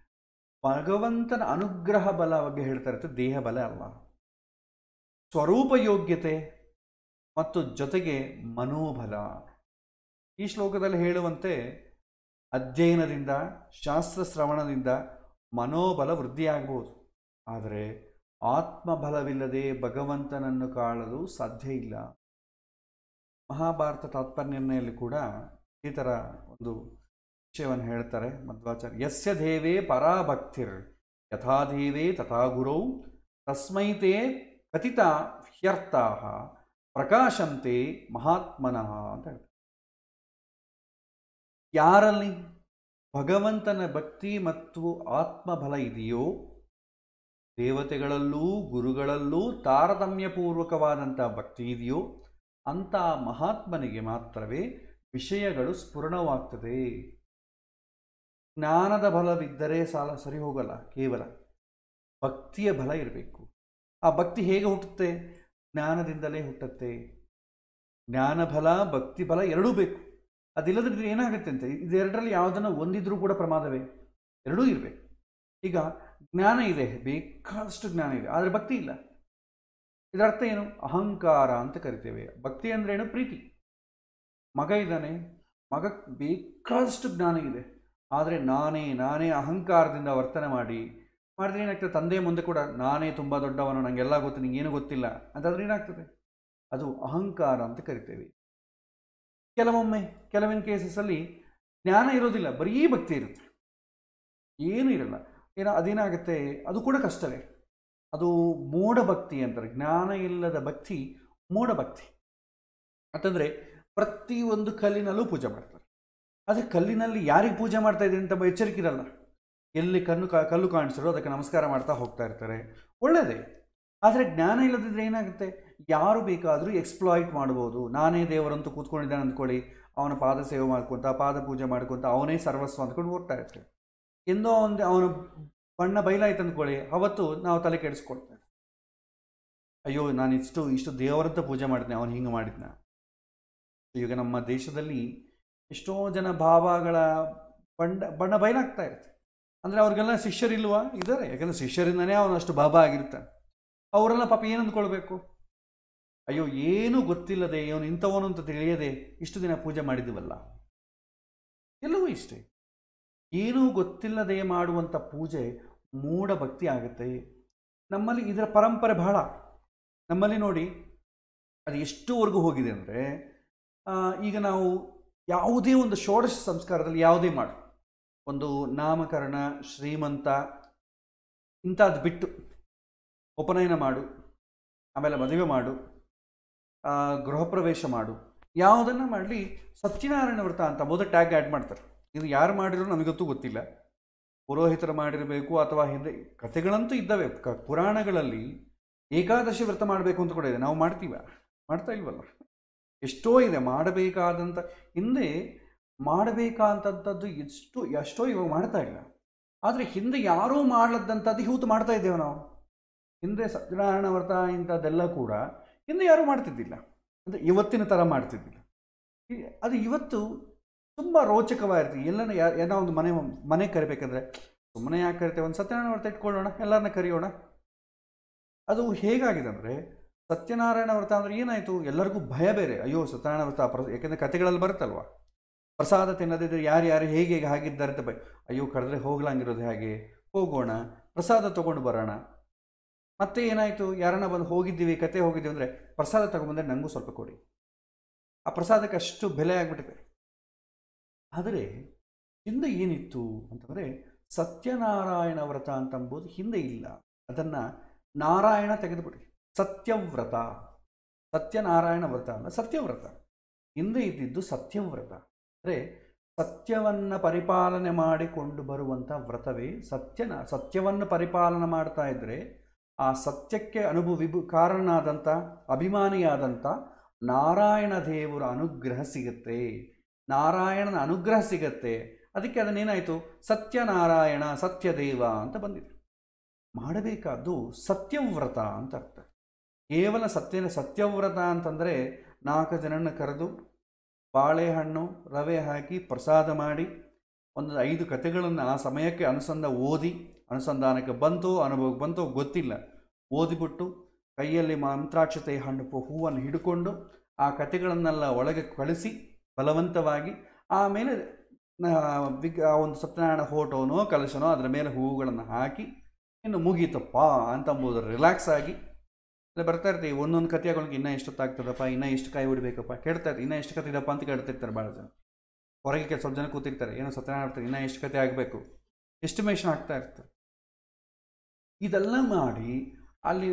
ಭಗವಂತನ ಅನುಗ್ರಹ ಬಲ ಬಗ್ಗೆ ಹೇಳ್ತಾ ಇರುತ್ತೆ ದೇಹ ಬಲ ಅಲ್ಲ ಸ್ವರೂಪ ಯೋಗ್ಯತೆ ಮತ್ತು ಜೊತೆಗೆ ಮನೋಬಲ ಈ ಶ್ಲೋಕದಲ್ಲಿ ಹೇಳುವಂತೆ ಅಧ್ಯಯನದಿಂದ ಶಾಸ್ತ್ರ ಶ್ರವಣದಿಂದ ಮನೋಬಲ ವೃದ್ಧಿಯಾಗಬಹುದು ಆದರೆ ಆತ್ಮಬಲವಿಲ್ಲದೆ ಭಗವಂತನನ್ನು ಕಾಣಲು ಸಾಧ್ಯ ಇಲ್ಲ ಮಹಾಭಾರತ ತಾತ್ಪರ್ಯನೆಯಲ್ಲಿ ಕೂಡ ಈ ಥರ ಒಂದು ವಿಷಯವನ್ನು ಹೇಳ್ತಾರೆ ಮಧ್ವಾಚಾರ್ಯ ಯಸ್ಯ ದೇವೇ ಪರಾಭಕ್ತಿರ್ ಯಥಾ ದೇವೇ ತಥಾ ಗುರೌ ತಸ್ಮೈತೆ ಕಥಿತ ಹ್ಯರ್ಥಾ ಪ್ರಕಾಶಂತೆ ಮಹಾತ್ಮನಃ ಅಂತ ಹೇಳ್ತಾರೆ ಯಾರಲ್ಲಿ ಭಗವಂತನ ಭಕ್ತಿ ಮತ್ತು ಆತ್ಮಬಲ ಇದೆಯೋ ದೇವತೆಗಳಲ್ಲೂ ಗುರುಗಳಲ್ಲೂ ತಾರತಮ್ಯಪೂರ್ವಕವಾದಂಥ ಭಕ್ತಿ ಇದೆಯೋ ಅಂಥ ಮಹಾತ್ಮನಿಗೆ ಮಾತ್ರವೇ ವಿಷಯಗಳು ಸ್ಫುರಣವಾಗ್ತದೆ ಜ್ಞಾನದ ಬಲವಿದ್ದರೆ ಸಾಲ ಸರಿ ಹೋಗಲ್ಲ ಕೇವಲ ಭಕ್ತಿಯ ಬಲ ಇರಬೇಕು ಆ ಭಕ್ತಿ ಹೇಗೆ ಹುಟ್ಟುತ್ತೆ ಜ್ಞಾನದಿಂದಲೇ ಹುಟ್ಟುತ್ತೆ ಜ್ಞಾನ ಬಲ ಭಕ್ತಿ ಬಲ ಎರಡೂ ಬೇಕು ಅದಿಲ್ಲದ್ರೆ ಏನಾಗುತ್ತೆ ಅಂತ ಇದೆರಡರಲ್ಲಿ ಯಾವುದನ್ನು ಒಂದಿದ್ರೂ ಕೂಡ ಪ್ರಮಾದವೇ ಎರಡೂ ಇರಬೇಕು ಈಗ ಜ್ಞಾನ ಇದೆ ಬೇಕಾದಷ್ಟು ಜ್ಞಾನ ಇದೆ ಆದರೆ ಭಕ್ತಿ ಇಲ್ಲ ಇದರ ಅರ್ಥ ಏನು ಅಹಂಕಾರ ಅಂತ ಕರಿತೇವೆ ಭಕ್ತಿ ಅಂದ್ರೆ ಏನು ಪ್ರೀತಿ ಮಗ ಇದ್ದಾನೆ ಮಗ ಬೇಕಾದಷ್ಟು ಜ್ಞಾನ ಇದೆ ಆದರೆ ನಾನೇ ನಾನೇ ಅಹಂಕಾರದಿಂದ ವರ್ತನೆ ಮಾಡಿ ಮಾಡಿದ್ರೆ ಏನಾಗ್ತದೆ ತಂದೆ ಮುಂದೆ ಕೂಡ ನಾನೇ ತುಂಬ ದೊಡ್ಡವನು ನನಗೆಲ್ಲ ಗೊತ್ತು ನಿಂಗೇನು ಗೊತ್ತಿಲ್ಲ ಅಂತಂದ್ರೆ ಏನಾಗ್ತದೆ ಅದು ಅಹಂಕಾರ ಅಂತ ಕರಿತೇವೆ ಕೆಲವೊಮ್ಮೆ ಕೆಲವಿನ ಕೇಸಸ್ಸಲ್ಲಿ ಜ್ಞಾನ ಇರೋದಿಲ್ಲ ಬರೀ ಭಕ್ತಿ ಇರುತ್ತೆ ಏನೂ ಇರಲ್ಲ ಏನೋ ಅದೇನಾಗುತ್ತೆ ಅದು ಕೂಡ ಕಷ್ಟವೇ ಅದು ಮೂಢ ಭಕ್ತಿ ಅಂತಾರೆ ಜ್ಞಾನ ಇಲ್ಲದ ಭಕ್ತಿ ಮೂಢ ಭಕ್ತಿ ಅಂತಂದರೆ ಪ್ರತಿಯೊಂದು ಕಲ್ಲಿನಲ್ಲೂ ಪೂಜೆ ಮಾಡ್ತಾರೆ ಆದರೆ ಕಲ್ಲಿನಲ್ಲಿ ಯಾರಿಗೆ ಪೂಜೆ ಮಾಡ್ತಾ ಇದ್ದೀರಿ ಅಂತ ಎಚ್ಚರಿಕೆ ಇರಲ್ಲ ಎಲ್ಲಿ ಕಣ್ಣು ಕಾ ಕಲ್ಲು ಕಾಣಿಸಿರೋ ಅದಕ್ಕೆ ನಮಸ್ಕಾರ ಮಾಡ್ತಾ ಹೋಗ್ತಾ ಇರ್ತಾರೆ ಒಳ್ಳೆಯದೇ ಆದರೆ ಜ್ಞಾನ ಇಲ್ಲದಿದ್ದರೆ ಏನಾಗುತ್ತೆ ಯಾರು ಬೇಕಾದರೂ ಎಕ್ಸ್ಪ್ಲಾಯ್ಟ್ ಮಾಡ್ಬೋದು ನಾನೇ ದೇವರಂತೂ ಕೂತ್ಕೊಂಡಿದ್ದಾನೆ ಅಂದ್ಕೊಳ್ಳಿ ಅವನ ಪಾದ ಸೇವೆ ಮಾಡ್ಕೊತ ಪಾದ ಪೂಜೆ ಮಾಡ್ಕೊತ ಅವನೇ ಸರ್ವಸ್ವ ಅಂದ್ಕೊಂಡು ಹೋಗ್ತಾ ಇರ್ತೀವಿ ಎಂದೋ ಒಂದು ಅವನು ಬಣ್ಣ ಬಯಲಾಯ್ತು ಅಂದ್ಕೊಳ್ಳಿ ಅವತ್ತು ನಾವು ತಲೆ ಕೆಡಿಸ್ಕೊಳ್ತೇವೆ ಅಯ್ಯೋ ನಾನು ಇಷ್ಟು ಇಷ್ಟು ದೇವರಂತ ಪೂಜೆ ಮಾಡಿದ್ನೆ ಅವನು ಹಿಂಗೆ ಮಾಡಿದ್ನ ಈಗ ನಮ್ಮ ದೇಶದಲ್ಲಿ ಎಷ್ಟೋ ಜನ ಭಾವಗಳ ಬಣ್ಣ ಬಣ್ಣ ಬಯಲಾಗ್ತಾ ಇರುತ್ತೆ ಅಂದರೆ ಅವ್ರಿಗೆಲ್ಲ ಶಿಷ್ಯರಿಲ್ವಾ ಇದ್ದಾರೆ ಯಾಕಂದರೆ ಶಿಷ್ಯರಿಂದನೇ ಅವನು ಅಷ್ಟು ಬಾಬಾ ಆಗಿರ್ತಾನೆ ಅವರೆಲ್ಲ ಪಾಪ ಏನು ಅಂದ್ಕೊಳ್ಬೇಕು ಅಯ್ಯೋ ಏನೂ ಗೊತ್ತಿಲ್ಲದೆ ಇವನು ಇಂಥವನು ಅಂತ ತಿಳಿಯದೆ ಇಷ್ಟು ದಿನ ಪೂಜೆ ಮಾಡಿದ್ದೀವಲ್ಲ ಎಲ್ಲವೂ ಇಷ್ಟೇ ಏನೂ ಗೊತ್ತಿಲ್ಲದೆ ಮಾಡುವಂಥ ಪೂಜೆ ಮೂಢ ಭಕ್ತಿ ಆಗುತ್ತೆ ನಮ್ಮಲ್ಲಿ ಇದರ ಪರಂಪರೆ ಬಹಳ ನಮ್ಮಲ್ಲಿ ನೋಡಿ ಅದು ಎಷ್ಟುವರೆಗೂ ಹೋಗಿದೆ ಅಂದರೆ ಈಗ ನಾವು ಯಾವುದೇ ಒಂದು ಷೋಡಶ ಸಂಸ್ಕಾರದಲ್ಲಿ ಯಾವುದೇ ಮಾಡು ಒಂದು ನಾಮಕರಣ ಶ್ರೀಮಂತ ಇಂಥದ್ದು ಬಿಟ್ಟು ಉಪನಯನ ಮಾಡು ಆಮೇಲೆ ಮದುವೆ ಮಾಡು ಆ, ಗೃಹ ಪ್ರವೇಶ ಮಾಡು ಯಾವುದನ್ನು ಮಾಡಲಿ ಸತ್ಯನಾರಾಯಣ ವ್ರತ ಅಂತ ಮೊದಲು ಟ್ಯಾಗ್ ಆ್ಯಡ್ ಮಾಡ್ತಾರೆ ಇದು ಯಾರು ಮಾಡಿರೋ ನಮಗೊತ್ತೂ ಗೊತ್ತಿಲ್ಲ ಪುರೋಹಿತರು ಮಾಡಿರಬೇಕು ಅಥವಾ ಹಿಂದೆ ಕಥೆಗಳಂತೂ ಇದ್ದಾವೆ ಕ ಪುರಾಣಗಳಲ್ಲಿ ಏಕಾದಶಿ ವ್ರತ ಮಾಡಬೇಕು ಅಂತ ಕೂಡ ಇದೆ ನಾವು ಮಾಡ್ತೀವ ಮಾಡ್ತಾ ಇಲ್ವಲ್ಲ ಎಷ್ಟೋ ಇದೆ ಮಾಡಬೇಕಾದಂಥ ಹಿಂದೆ ಮಾಡಬೇಕಾದಂಥದ್ದು ಎಷ್ಟು ಎಷ್ಟೋ ಇವಾಗ ಮಾಡ್ತಾ ಇಲ್ಲ ಆದರೆ ಹಿಂದೆ ಯಾರೂ ಮಾಡಲದ್ದಂಥದ್ದು ಇವತ್ತು ಮಾಡ್ತಾ ಇದ್ದೇವೆ ನಾವು ಹಿಂದೆ ಸತ್ಯನಾರಾಯಣ ವ್ರತ ಇಂಥದ್ದೆಲ್ಲ ಕೂಡ ಹಿಂದೆ ಯಾರೂ ಮಾಡ್ತಿದ್ದಿಲ್ಲ ಅಂದರೆ ಇವತ್ತಿನ ಥರ ಮಾಡ್ತಿದ್ದಿಲ್ಲ ಈ- ಅದು ಇವತ್ತು ತುಂಬ ರೋಚಕವಾಗಿರ್ತೀವಿ ಎಲ್ಲನ ಯಾ ಏನೋ ಒಂದು ಮನೆ ಮನೆ ಕರಿಬೇಕಂದ್ರೆ ಸುಮ್ಮನೆ ಯಾಕೆ ಕರಿತೇವೆ ಒಂದು ಸತ್ಯನಾರಾಯಣ ವ್ರತ ಇಟ್ಕೊಳ್ಳೋಣ ಎಲ್ಲರನ್ನ ಕರೆಯೋಣ ಅದು ಹೇಗಾಗಿದೆ ಅಂದರೆ ಸತ್ಯನಾರಾಯಣ ವ್ರತ ಅಂದರೆ ಏನಾಯಿತು ಎಲ್ಲರಿಗೂ ಭಯ ಬೇರೆ ಅಯ್ಯೋ ಸತ್ಯನಾರಾಯಣ ವ್ರತ ಪ್ರ ಯಾಕೆಂದರೆ ಕಥೆಗಳಲ್ಲಿ ಬರುತ್ತಲ್ವ ಪ್ರಸಾದ ತಿನ್ನದಿದ್ದರೆ ಯಾರು ಯಾರು ಹೇಗೆ ಹೇಗೆ ಹಾಗಿದ್ದಾರೆ ಅಂತ ಭಯ ಅಯ್ಯೋ ಕರೆದ್ರೆ ಹೋಗ್ಲಂಗಿರೋದು ಹೇಗೆ ಹೋಗೋಣ ಪ್ರಸಾದ ತೊಗೊಂಡು ಬರೋಣ ಮತ್ತೆ ಏನಾಯಿತು ಯಾರನ್ನ ಬಂದು ಹೋಗಿದ್ದೀವಿ ಕತೆ ಹೋಗಿದ್ದೀವಿ ಅಂದರೆ ಪ್ರಸಾದ ತಗೊಂಬಂದರೆ ನನಗೂ ಸ್ವಲ್ಪ ಕೊಡಿ ಆ ಪ್ರಸಾದಕ್ಕೆ ಅಷ್ಟು ಬೆಲೆ ಆಗಿಬಿಟ್ಟಿದೆ ಆದರೆ ಹಿಂದೆ ಏನಿತ್ತು ಅಂತಂದರೆ ಸತ್ಯನಾರಾಯಣ ವ್ರತ ಅಂತಂಬುದು ಹಿಂದೆ ಇಲ್ಲ ಅದನ್ನು ನಾರಾಯಣ ತೆಗೆದುಬಿಡಿ ಸತ್ಯವ್ರತ ಸತ್ಯನಾರಾಯಣ ವ್ರತ ಅಲ್ಲ ಸತ್ಯವ್ರತ ಹಿಂದೆ ಇದ್ದಿದ್ದು ಸತ್ಯವ್ರತ ಅಂದರೆ ಸತ್ಯವನ್ನು ಪರಿಪಾಲನೆ ಮಾಡಿಕೊಂಡು ಬರುವಂಥ ವ್ರತವೇ ಸತ್ಯನ ಸತ್ಯವನ್ನು ಪರಿಪಾಲನೆ ಮಾಡ್ತಾ ಇದ್ದರೆ ಆ ಸತ್ಯಕ್ಕೆ ಅನುಭವ ವಿಭು ಕಾರಣನಾದಂಥ ಅಭಿಮಾನಿಯಾದಂಥ ನಾರಾಯಣ ದೇವರ ಅನುಗ್ರಹ ಸಿಗುತ್ತೆ ನಾರಾಯಣನ ಅನುಗ್ರಹ ಸಿಗತ್ತೆ ಅದಕ್ಕೆ ಅದನ್ನೇನಾಯಿತು ಸತ್ಯನಾರಾಯಣ ಸತ್ಯದೇವ ಅಂತ ಬಂದಿದೆ ಮಾಡಬೇಕಾದ್ದು ಸತ್ಯವ್ರತ ಅಂತ ಅರ್ಥ ಕೇವಲ ಸತ್ಯನ ಸತ್ಯವ್ರತ ಅಂತಂದರೆ ನಾಲ್ಕು ಜನನ ಕರೆದು ಬಾಳೆಹಣ್ಣು ರವೆ ಹಾಕಿ ಪ್ರಸಾದ ಮಾಡಿ ಒಂದು ಐದು ಕಥೆಗಳನ್ನು ಆ ಸಮಯಕ್ಕೆ ಅನುಸಂಧ ಓದಿ ಅನುಸಂಧಾನಕ್ಕೆ ಬಂತು ಅನುಭವಕ್ಕೆ ಬಂತು ಗೊತ್ತಿಲ್ಲ ಓದಿಬಿಟ್ಟು ಕೈಯಲ್ಲಿ ಮಂತ್ರಾಕ್ಷತೆ ಹಣ್ಣು ಪು- ಹೂವನ್ನು ಹಿಡ್ಕೊಂಡು ಆ ಕಥೆಗಳನ್ನೆಲ್ಲ ಒಳಗೆ ಕಳಿಸಿ ಬಲವಂತವಾಗಿ ಆಮೇಲೆ ಆ, ವಿಗ್ ಆ ಒಂದು ಸತ್ಯನಾರಾಯಣ ಫೋಟೋನೋ ಕಲಶನೋ ಅದರ ಮೇಲೆ ಹೂವುಗಳನ್ನು ಹಾಕಿ ಇನ್ನು ಮುಗೀತಪ್ಪ ಅಂತಂಬುದು ರಿಲ್ಯಾಕ್ಸ್ ಆಗಿ ಇಲ್ಲ ಬರ್ತಾ ಇರ್ತೀವಿ ಒಂದೊಂದು ಕಥೆಗಳಿಗೆ ಇನ್ನೂ ಎಷ್ಟೊತ್ತಾಗ್ತದಪ್ಪ ಇನ್ನೂ ಎಷ್ಟು ಕಾಯಿ ಹೊಡಿಬೇಕಪ್ಪ ಕೇಳ್ತಾ ಇರ್ತೀವಿ ಇನ್ನೂ ಎಷ್ಟು ಕತೆ ಇದಪ್ಪ ಅಂತ ಕೇಳ್ತಿರ್ತಾರೆ ಭಾಳ ಜನ ಹೊರಗೆ ಕೆಲ ಸ್ವಲ್ಪ ಜನ ಕೂತಿರ್ತಾರೆ ಏನೋ ಸತ್ಯನಾರಾಯಣ ಇರ್ತಾರೆ ಇನ್ನೂ ಎಷ್ಟು ಕತೆ ಆಗಬೇಕು ಎಸ್ಟಿಮೇಷನ್ ಆಗ್ತಾ ಇರ್ತಾರೆ ಇದೆಲ್ಲ ಮಾಡಿ ಅಲ್ಲಿ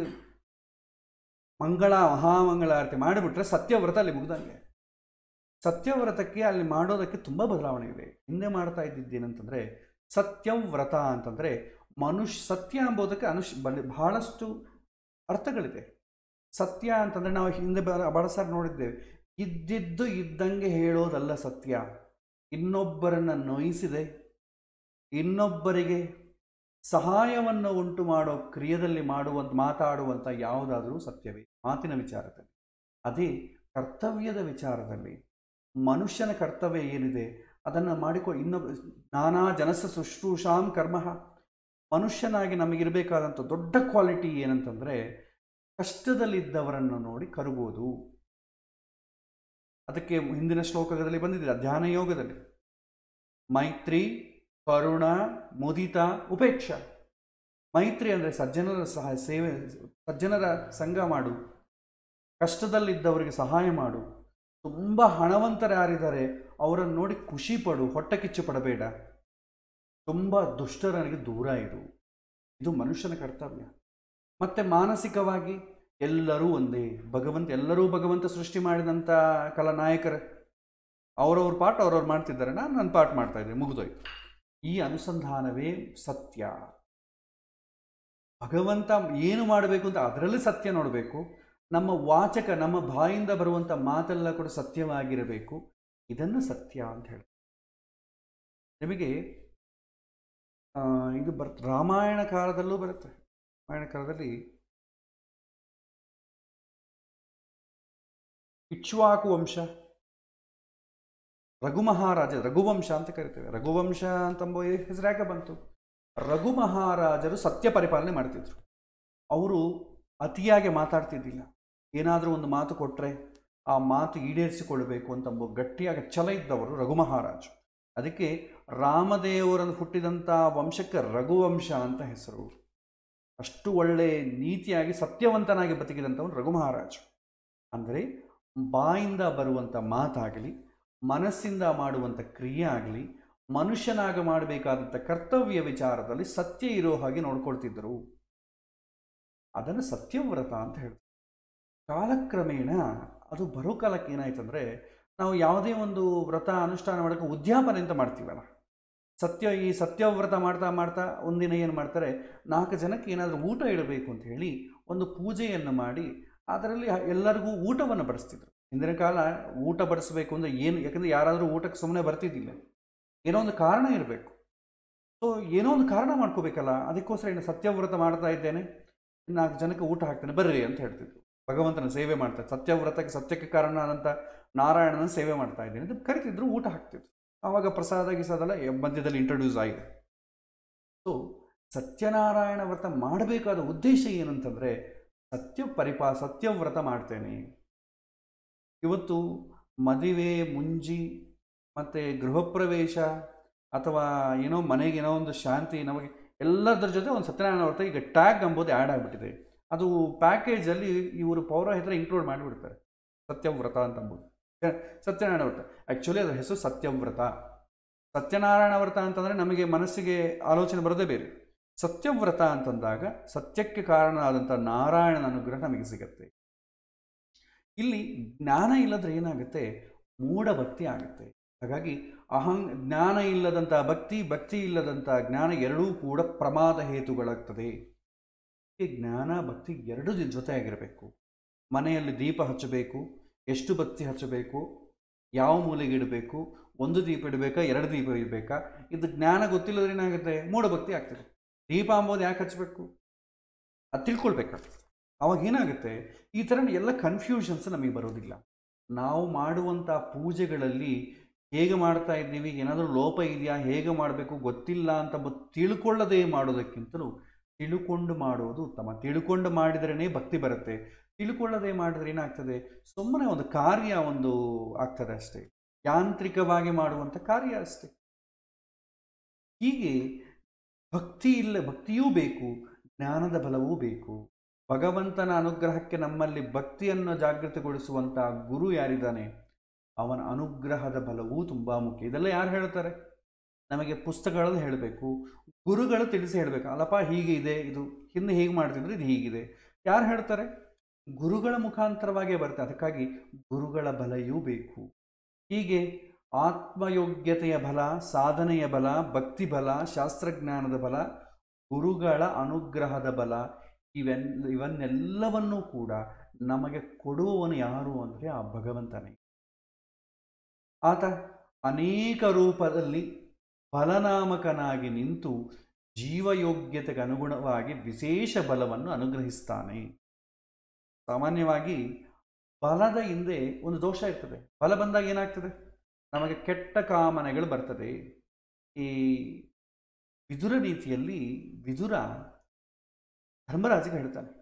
ಮಂಗಳ ಮಹಾಮಂಗಳಾರತಿ ಮಾಡಿಬಿಟ್ರೆ ಸತ್ಯವ್ರತ ಅಲ್ಲಿ ಮುಗ್ದಂಗೆ ಸತ್ಯವ್ರತಕ್ಕೆ ಅಲ್ಲಿ ಮಾಡೋದಕ್ಕೆ ತುಂಬ ಬದಲಾವಣೆ ಇದೆ ಹಿಂದೆ ಮಾಡ್ತಾ ಇದ್ದಿದ್ದೇನಂತಂದರೆ ಸತ್ಯವ್ರತ ಅಂತಂದರೆ ಮನುಷ್ಯ ಸತ್ಯ ಎಂಬುದಕ್ಕೆ ಅನುಶ್ ಬಲಿ ಬಹಳಷ್ಟು ಅರ್ಥಗಳಿದೆ ಸತ್ಯ ಅಂತಂದರೆ ನಾವು ಹಿಂದೆ ಬ ಬಹಳ ಸಾರಿ ನೋಡಿದ್ದೇವೆ ಇದ್ದಿದ್ದು ಇದ್ದಂಗೆ ಹೇಳೋದಲ್ಲ ಸತ್ಯ ಇನ್ನೊಬ್ಬರನ್ನು ನೋಯಿಸಿದೆ ಇನ್ನೊಬ್ಬರಿಗೆ ಸಹಾಯವನ್ನು ಉಂಟು ಮಾಡೋ ಕ್ರಿಯೆಯಲ್ಲಿ ಮಾಡುವಂಥ ಮಾತಾಡುವಂಥ ಯಾವುದಾದರೂ ಸತ್ಯವೇ ಮಾತಿನ ವಿಚಾರದಲ್ಲಿ ಅದೇ ಕರ್ತವ್ಯದ ವಿಚಾರದಲ್ಲಿ ಮನುಷ್ಯನ ಕರ್ತವ್ಯ ಏನಿದೆ ಅದನ್ನು ಮಾಡಿಕೊ ಇನ್ನೊಬ್ಬ ನಾನಾ ಜನಸ ಶುಶ್ರೂಷಾಂ ಕರ್ಮ ಮನುಷ್ಯನಾಗಿ ನಮಗಿರಬೇಕಾದಂಥ ದೊಡ್ಡ ಕ್ವಾಲಿಟಿ ಏನಂತಂದರೆ ಕಷ್ಟದಲ್ಲಿದ್ದವರನ್ನು ನೋಡಿ ಕರುಗೋದು ಅದಕ್ಕೆ ಹಿಂದಿನ ಶ್ಲೋಕದಲ್ಲಿ ಬಂದಿದೆ ಧ್ಯಾನ ಯೋಗದಲ್ಲಿ ಮೈತ್ರಿ ಕರುಣ ಮುದಿತ ಉಪೇಕ್ಷ ಮೈತ್ರಿ ಅಂದರೆ ಸಜ್ಜನರ ಸಹ ಸೇವೆ ಸಜ್ಜನರ ಸಂಘ ಮಾಡು ಕಷ್ಟದಲ್ಲಿದ್ದವರಿಗೆ ಸಹಾಯ ಮಾಡು ತುಂಬ ಹಣವಂತರ ಯಾರಿದ್ದಾರೆ ಅವರನ್ನು ನೋಡಿ ಖುಷಿ ಪಡು ಹೊಟ್ಟೆ ಕಿಚ್ಚು ಪಡಬೇಡ ತುಂಬ ದುಷ್ಟರನಿಗೆ ದೂರ ಇರು ಇದು ಮನುಷ್ಯನ ಕರ್ತವ್ಯ ಮತ್ತು ಮಾನಸಿಕವಾಗಿ ಎಲ್ಲರೂ ಒಂದೇ ಭಗವಂತ ಎಲ್ಲರೂ ಭಗವಂತ ಸೃಷ್ಟಿ ಮಾಡಿದಂಥ ಕಲಾನಾಯಕರು ಅವರವ್ರ ಪಾಠ ಅವ್ರವ್ರು ಮಾಡ್ತಿದ್ದಾರೆ ನಾನು ನನ್ನ ಪಾಠ ಮಾಡ್ತಾ ಇದ್ದೆ ಮುಗಿದೋಯ್ತು ಈ ಅನುಸಂಧಾನವೇ ಸತ್ಯ ಭಗವಂತ ಏನು ಮಾಡಬೇಕು ಅಂತ ಅದರಲ್ಲಿ ಸತ್ಯ ನೋಡಬೇಕು ನಮ್ಮ ವಾಚಕ ನಮ್ಮ ಬಾಯಿಂದ ಬರುವಂಥ ಮಾತೆಲ್ಲ ಕೂಡ ಸತ್ಯವಾಗಿರಬೇಕು ಇದನ್ನು ಸತ್ಯ ಅಂತ ಹೇಳಿ ನಿಮಗೆ ಆ, ಇದು ಬರ್ ರಾಮಾಯಣ ಕಾಲದಲ್ಲೂ ಬರುತ್ತೆ ರಾಮಾಯಣ ಕಾಲದಲ್ಲಿ ಇಕ್ಷ್ವಾಕು ವಂಶ ರಘು ಮಹಾರಾಜ ರಘುವಂಶ ಅಂತ ಕರಿತೇವೆ ರಘುವಂಶ ಅಂತಂಬ ಹೆಸರು ಯಾಕೆ ಬಂತು ರಘು ಮಹಾರಾಜರು ಸತ್ಯ ಪರಿಪಾಲನೆ ಮಾಡ್ತಿದ್ರು ಅವರು ಅತಿಯಾಗಿ ಮಾತಾಡ್ತಿದ್ದಿಲ್ಲ ಏನಾದರೂ ಒಂದು ಮಾತು ಕೊಟ್ಟರೆ ಆ ಮಾತು ಈಡೇರಿಸಿಕೊಳ್ಳಬೇಕು ಅಂತ ಒಬ್ಬ ಗಟ್ಟಿಯಾಗಿ ಛಲ ಇದ್ದವರು ರಘು ಮಹಾರಾಜ್ ಅದಕ್ಕೆ ರಾಮದೇವರನ್ನು ಹುಟ್ಟಿದಂಥ ವಂಶಕ್ಕೆ ರಘುವಂಶ ಅಂತ ಹೆಸರು ಅಷ್ಟು ಒಳ್ಳೆ ನೀತಿಯಾಗಿ ಸತ್ಯವಂತನಾಗಿ ಬದುಕಿದಂಥವನು ರಘು ಮಹಾರಾಜ್ ಅಂದರೆ ಬಾಯಿಂದ ಬರುವಂಥ ಮಾತಾಗಲಿ ಮನಸ್ಸಿಂದ ಮಾಡುವಂಥ ಕ್ರಿಯೆ ಆಗಲಿ ಮನುಷ್ಯನಾಗ ಮಾಡಬೇಕಾದಂಥ ಕರ್ತವ್ಯ ವಿಚಾರದಲ್ಲಿ ಸತ್ಯ ಇರೋ ಹಾಗೆ ನೋಡ್ಕೊಳ್ತಿದ್ದರು ಅದನ್ನು ಸತ್ಯವ್ರತ ಅಂತ ಹೇಳ್ತಾರೆ ಕಾಲಕ್ರಮೇಣ ಅದು ಬರೋ ಕಾಲಕ್ಕೆ ಏನಾಯ್ತಂದರೆ ನಾವು ಯಾವುದೇ ಒಂದು ವ್ರತ ಅನುಷ್ಠಾನ ಮಾಡೋಕ್ಕೆ ಉದ್ಯಾಪನೆ ಅಂತ ಮಾಡ್ತೀವಲ್ಲ ಸತ್ಯ ಈ ಸತ್ಯವ್ರತ ಮಾಡ್ತಾ ಮಾಡ್ತಾ ಒಂದಿನ ಏನು ಮಾಡ್ತಾರೆ ನಾಲ್ಕು ಜನಕ್ಕೆ ಏನಾದರೂ ಊಟ ಇಡಬೇಕು ಅಂತ ಹೇಳಿ ಒಂದು ಪೂಜೆಯನ್ನು ಮಾಡಿ ಅದರಲ್ಲಿ ಎಲ್ಲರಿಗೂ ಊಟವನ್ನು ಬಡಿಸ್ತಿದ್ರು ಹಿಂದಿನ ಕಾಲ ಊಟ ಬಡಿಸ್ಬೇಕು ಅಂದರೆ ಏನು ಯಾಕಂದರೆ ಯಾರಾದರೂ ಊಟಕ್ಕೆ ಸುಮ್ಮನೆ ಬರ್ತಿದ್ದಿಲ್ಲ ಏನೋ ಒಂದು ಕಾರಣ ಇರಬೇಕು ಸೊ ಏನೋ ಒಂದು ಕಾರಣ ಮಾಡ್ಕೋಬೇಕಲ್ಲ ಅದಕ್ಕೋಸ್ಕರ ಇನ್ನು ಸತ್ಯವ್ರತ ಮಾಡ್ತಾ ಇದ್ದೇನೆ ನಾಲ್ಕು ಜನಕ್ಕೆ ಊಟ ಹಾಕ್ತೇನೆ ಬರ್ರಿ ಅಂತ ಹೇಳ್ತಿದ್ರು ಭಗವಂತನ ಸೇವೆ ಮಾಡ್ತಾರೆ ಸತ್ಯವ್ರತಕ್ಕೆ ಸತ್ಯಕ್ಕೆ ಕಾರಣ ಆದಂಥ ನಾರಾಯಣನ ಸೇವೆ ಮಾಡ್ತಾ ಇದ್ದೇನೆ ಅಂತ ಕರಿತಿದ್ರು ಊಟ ಹಾಕ್ತಿದ್ರು ಆವಾಗ ಪ್ರಸಾದ ಗಿಸಾದೆಲ್ಲ ಮಧ್ಯದಲ್ಲಿ ಇಂಟ್ರೊಡ್ಯೂಸ್ ಆಗಿದೆ ಸೊ ಸತ್ಯನಾರಾಯಣ ವ್ರತ ಮಾಡಬೇಕಾದ ಉದ್ದೇಶ ಏನಂತಂದರೆ ಸತ್ಯ ಪರಿಪಾ ಸತ್ಯವ್ರತ ಮಾಡ್ತೇನೆ ಇವತ್ತು ಮದುವೆ ಮುಂಜಿ ಮತ್ತು ಗೃಹ ಪ್ರವೇಶ ಅಥವಾ ಏನೋ ಮನೆಗೆ ಏನೋ ಒಂದು ಶಾಂತಿ ನಮಗೆ ಎಲ್ಲದರ ಜೊತೆ ಒಂದು ಸತ್ಯನಾರಾಯಣ ವ್ರತ ಈಗ ಟ್ಯಾಗ್ ಎಂಬುದು ಆ್ಯಡ್ ಆಗಿಬಿಟ್ಟಿದೆ ಅದು ಪ್ಯಾಕೇಜಲ್ಲಿ ಇವರು ಪೌರೋಹಿತರ ಇನ್ಕ್ಲೂಡ್ ಮಾಡಿಬಿಡ್ತಾರೆ ಸತ್ಯವ್ರತ ಅಂತ ಅಂಬೋದು ಸತ್ಯನಾರಾಯಣ ವ್ರತ ಆ್ಯಕ್ಚುಲಿ ಅದರ ಹೆಸರು ಸತ್ಯವ್ರತ ಸತ್ಯನಾರಾಯಣ ವ್ರತ ಅಂತಂದರೆ ನಮಗೆ ಮನಸ್ಸಿಗೆ ಆಲೋಚನೆ ಬರೋದೇ ಬೇರೆ ಸತ್ಯವ್ರತ ಅಂತಂದಾಗ ಸತ್ಯಕ್ಕೆ ಕಾರಣ ಆದಂಥ ನಾರಾಯಣನ ಅನುಗ್ರಹ ನಮಗೆ ಸಿಗತ್ತೆ ಇಲ್ಲಿ ಜ್ಞಾನ ಇಲ್ಲದ್ರೆ ಏನಾಗುತ್ತೆ ಮೂಢ ಭಕ್ತಿ ಆಗುತ್ತೆ ಹಾಗಾಗಿ ಅಹಂ ಜ್ಞಾನ ಇಲ್ಲದಂಥ ಭಕ್ತಿ ಭಕ್ತಿ ಇಲ್ಲದಂಥ ಜ್ಞಾನ ಎರಡೂ ಕೂಡ ಪ್ರಮಾದ ಹೇತುಗಳಾಗ್ತದೆ ಈ ಜ್ಞಾನ ಭಕ್ತಿ ಎರಡೂ ಜೊತೆಯಾಗಿರಬೇಕು ಮನೆಯಲ್ಲಿ ದೀಪ ಹಚ್ಚಬೇಕು ಎಷ್ಟು ಬತ್ತಿ ಹಚ್ಚಬೇಕು ಯಾವ ಮೂಲೆಗೆ ಇಡಬೇಕು ಒಂದು ದೀಪ ಇಡಬೇಕಾ ಎರಡು ದೀಪ ಇಡಬೇಕಾ ಇದು ಜ್ಞಾನ ಗೊತ್ತಿಲ್ಲದ್ರೆ ಏನಾಗುತ್ತೆ ಮೂಢಭಕ್ತಿ ಆಗ್ತದೆ ದೀಪ ಅಂಬೋದು ಯಾಕೆ ಹಚ್ಚಬೇಕು ಅದು ತಿಳ್ಕೊಳ್ಬೇಕಾಗ್ತದೆ ಅವಾಗ ಏನಾಗುತ್ತೆ ಈ ಥರ ಎಲ್ಲ ಕನ್ಫ್ಯೂಷನ್ಸ್ ನಮಗೆ ಬರೋದಿಲ್ಲ ನಾವು ಮಾಡುವಂಥ ಪೂಜೆಗಳಲ್ಲಿ ಹೇಗೆ ಮಾಡ್ತಾ ಇದ್ದೀವಿ ಏನಾದರೂ ಲೋಪ ಇದೆಯಾ ಹೇಗೆ ಮಾಡಬೇಕು ಗೊತ್ತಿಲ್ಲ ಅಂತ ಬ- ತಿಳ್ಕೊಳ್ಳದೆ ಮಾಡೋದಕ್ಕಿಂತಲೂ ತಿಳ್ಕೊಂಡು ಮಾಡೋದು ಉತ್ತಮ ತಿಳ್ಕೊಂಡು ಮಾಡಿದ್ರೇ ಭಕ್ತಿ ಬರುತ್ತೆ ತಿಳ್ಕೊಳ್ಳದೆ ಮಾಡಿದ್ರೆ ಏನಾಗ್ತದೆ ಸುಮ್ಮನೆ ಒಂದು ಕಾರ್ಯ ಒಂದು ಆಗ್ತದೆ ಅಷ್ಟೇ ಯಾಂತ್ರಿಕವಾಗಿ ಮಾಡುವಂಥ ಕಾರ್ಯ ಅಷ್ಟೇ ಹೀಗೆ ಭಕ್ತಿ ಇಲ್ಲ ಭಕ್ತಿಯೂ ಬೇಕು ಜ್ಞಾನದ ಬಲವೂ ಬೇಕು ಭಗವಂತನ ಅನುಗ್ರಹಕ್ಕೆ ನಮ್ಮಲ್ಲಿ ಭಕ್ತಿಯನ್ನು ಜಾಗೃತಿಗೊಳಿಸುವಂಥ ಗುರು ಯಾರಿದ್ದಾನೆ ಅವನ ಅನುಗ್ರಹದ ಬಲವೂ ತುಂಬ ಮುಖ್ಯ ಇದೆಲ್ಲ ಯಾರು ಹೇಳ್ತಾರೆ ನಮಗೆ ಪುಸ್ತಕಗಳಲ್ಲಿ ಹೇಳಬೇಕು ಗುರುಗಳು ತಿಳಿಸಿ ಹೇಳಬೇಕು ಅಲ್ಲಪ್ಪ ಹೀಗೆ ಇದೆ ಇದು ಹಿಂದೆ ಹೀಗೆ ಮಾಡ್ತಿದ್ರು ಇದು ಹೀಗಿದೆ ಯಾರು ಹೇಳ್ತಾರೆ ಗುರುಗಳ ಮುಖಾಂತರವಾಗೇ ಬರುತ್ತೆ ಅದಕ್ಕಾಗಿ ಗುರುಗಳ ಬಲೆಯೂ ಬೇಕು ಹೀಗೆ ಆತ್ಮಯೋಗ್ಯತೆಯ ಬಲ ಸಾಧನೆಯ ಬಲ ಭಕ್ತಿ ಬಲ ಶಾಸ್ತ್ರಜ್ಞಾನದ ಬಲ ಗುರುಗಳ ಅನುಗ್ರಹದ ಬಲ ಇವೆನ್ ಇವನ್ನೆಲ್ಲವನ್ನೂ ಕೂಡ ನಮಗೆ ಕೊಡುವವನು ಯಾರು ಅಂದರೆ ಆ ಭಗವಂತನೇ ಆತ ಅನೇಕ ರೂಪದಲ್ಲಿ ಫಲನಾಮಕನಾಗಿ ನಿಂತು ಜೀವಯೋಗ್ಯತೆಗೆ ಅನುಗುಣವಾಗಿ ವಿಶೇಷ ಬಲವನ್ನು ಅನುಗ್ರಹಿಸ್ತಾನೆ ಸಾಮಾನ್ಯವಾಗಿ ಬಲದ ಹಿಂದೆ ಒಂದು ದೋಷ ಇರ್ತದೆ ಬಲ ಬಂದಾಗ ಏನಾಗ್ತದೆ ನಮಗೆ ಕೆಟ್ಟ ಕಾಮನೆಗಳು ಬರ್ತದೆ ಈ ವಿದುರ ರೀತಿಯಲ್ಲಿ ವಿದುರ ಧರ್ಮರಾಜಿಗೆ ಹೇಳ್ತಾನೆ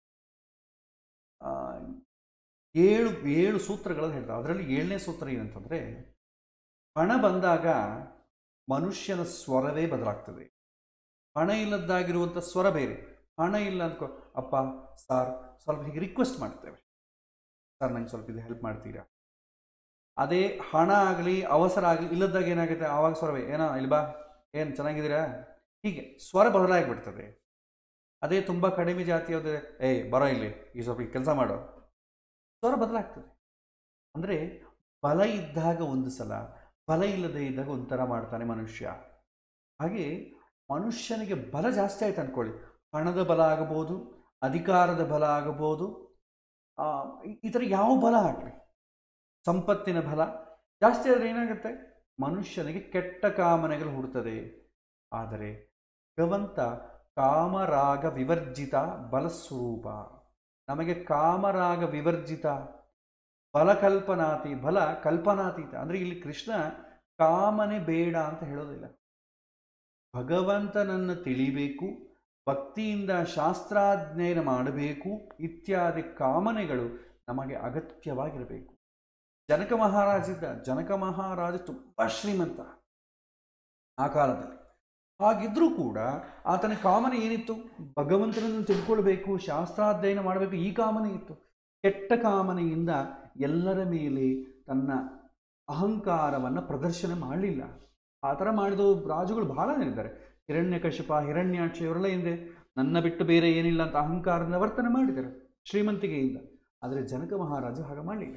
ಆ, ಏಳು ಏಳು ಸೂತ್ರಗಳನ್ನು ಹೇಳ್ತಾರೆ ಅದರಲ್ಲಿ ಏಳನೇ ಸೂತ್ರ ಏನಂತಂದರೆ ಹಣ ಬಂದಾಗ ಮನುಷ್ಯನ ಸ್ವರವೇ ಬದಲಾಗ್ತದೆ ಹಣ ಇಲ್ಲದ್ದಾಗಿರುವಂಥ ಸ್ವರ ಬೇರೆ ಹಣ ಇಲ್ಲ ಅಂದ್ಕೊ ಅಪ್ಪ ಸಾರ್ ಸ್ವಲ್ಪ ಹೀಗೆ ರಿಕ್ವೆಸ್ಟ್ ಮಾಡ್ತೇವೆ ಸರ್ ನಂಗೆ ಸ್ವಲ್ಪ ಇದು ಹೆಲ್ಪ್ ಮಾಡ್ತೀರಾ ಅದೇ ಹಣ ಆಗಲಿ ಅವಸರ ಆಗಲಿ ಇಲ್ಲದಾಗ ಏನಾಗುತ್ತೆ ಆವಾಗ ಸ್ವರವೇ ಏನೋ ಇಲ್ಲಿ ಬಾ ಏನು ಚೆನ್ನಾಗಿದ್ದೀರಾ ಹೀಗೆ ಸ್ವರ ಬದಲಾಗಿಬಿಡ್ತದೆ ಅದೇ ತುಂಬ ಕಡಿಮೆ ಜಾತಿಯಾದ್ರೆ ಏಯ್ ಬರೋ ಇಲ್ಲಿ ಈ ಸ್ವಲ್ಪ ಕೆಲಸ ಮಾಡೋ ಸ್ವರ ಬದಲಾಗ್ತದೆ ಅಂದರೆ ಬಲ ಇದ್ದಾಗ ಒಂದು ಸಲ ಬಲ ಇಲ್ಲದೆ ಇದ್ದಾಗ ಒಂಥರ ಮಾಡ್ತಾನೆ ಮನುಷ್ಯ ಹಾಗೆ ಮನುಷ್ಯನಿಗೆ ಬಲ ಜಾಸ್ತಿ ಆಯ್ತು ಅಂದ್ಕೊಳ್ಳಿ ಹಣದ ಬಲ ಆಗಬಹುದು ಅಧಿಕಾರದ ಬಲ ಆಗಬಹುದು ಆ, ಈ- ಈ ಥರ ಯಾವ ಬಲ ಆಗಲಿ ಸಂಪತ್ತಿನ ಬಲ ಜಾಸ್ತಿ ಆದರೆ ಏನಾಗುತ್ತೆ ಮನುಷ್ಯನಿಗೆ ಕೆಟ್ಟ ಕಾಮನೆಗಳು ಹುಡ್ತದೆ ಆದರೆ ಭಗವಂತ ಕಾಮರಾಗ ವಿವರ್ಜಿತ ಬಲಸ್ವರೂಪ ನಮಗೆ ಕಾಮರಾಗ ವಿವರ್ಜಿತ ಬಲಕಲ್ಪನಾತಿ ಬಲ ಕಲ್ಪನಾತೀತ ಅಂದರೆ ಇಲ್ಲಿ ಕೃಷ್ಣ ಕಾಮನೆ ಬೇಡ ಅಂತ ಹೇಳೋದಿಲ್ಲ ಭಗವಂತನನ್ನು ತಿಳಿಬೇಕು ಭಕ್ತಿಯಿಂದ ಶಾಸ್ತ್ರಾಧ್ಯಯನ ಮಾಡಬೇಕು ಇತ್ಯಾದಿ ಕಾಮನೆಗಳು ನಮಗೆ ಅಗತ್ಯವಾಗಿರಬೇಕು ಜನಕ ಮಹಾರಾಜಿದ್ದ ಜನಕ ಮಹಾರಾಜ ತುಂಬ ಶ್ರೀಮಂತ ಆ ಕಾಲದಲ್ಲಿ ಹಾಗಿದ್ರೂ ಕೂಡ ಆತನ ಕಾಮನೆ ಏನಿತ್ತು ಭಗವಂತನನ್ನು ತಿಳ್ಕೊಳ್ಬೇಕು ಶಾಸ್ತ್ರಾಧ್ಯಯನ ಮಾಡಬೇಕು ಈ ಕಾಮನೆ ಇತ್ತು ಕೆಟ್ಟ ಕಾಮನೆಯಿಂದ ಎಲ್ಲರ ಮೇಲೆ ತನ್ನ ಅಹಂಕಾರವನ್ನು ಪ್ರದರ್ಶನ ಮಾಡಲಿಲ್ಲ ಆ ಥರ ಮಾಡಿದ ರಾಜುಗಳು ಬಹಳ ಇದ್ದಾರೆ ಹಿರಣ್ಯಕಶಿಪ ಹಿರಣ್ಯಾಕ್ಷ ಇವರೆಲ್ಲ ಹಿಂದೆ ನನ್ನ ಬಿಟ್ಟು ಬೇರೆ ಏನಿಲ್ಲ ಅಂತ ಅಹಂಕಾರದಿಂದ ವರ್ತನೆ ಮಾಡಿದ್ದಾರೆ ಶ್ರೀಮಂತಿಕೆಯಿಂದ ಆದರೆ ಜನಕ ಮಹಾರಾಜ ಹಾಗೆ ಮಾಡಲಿಲ್ಲ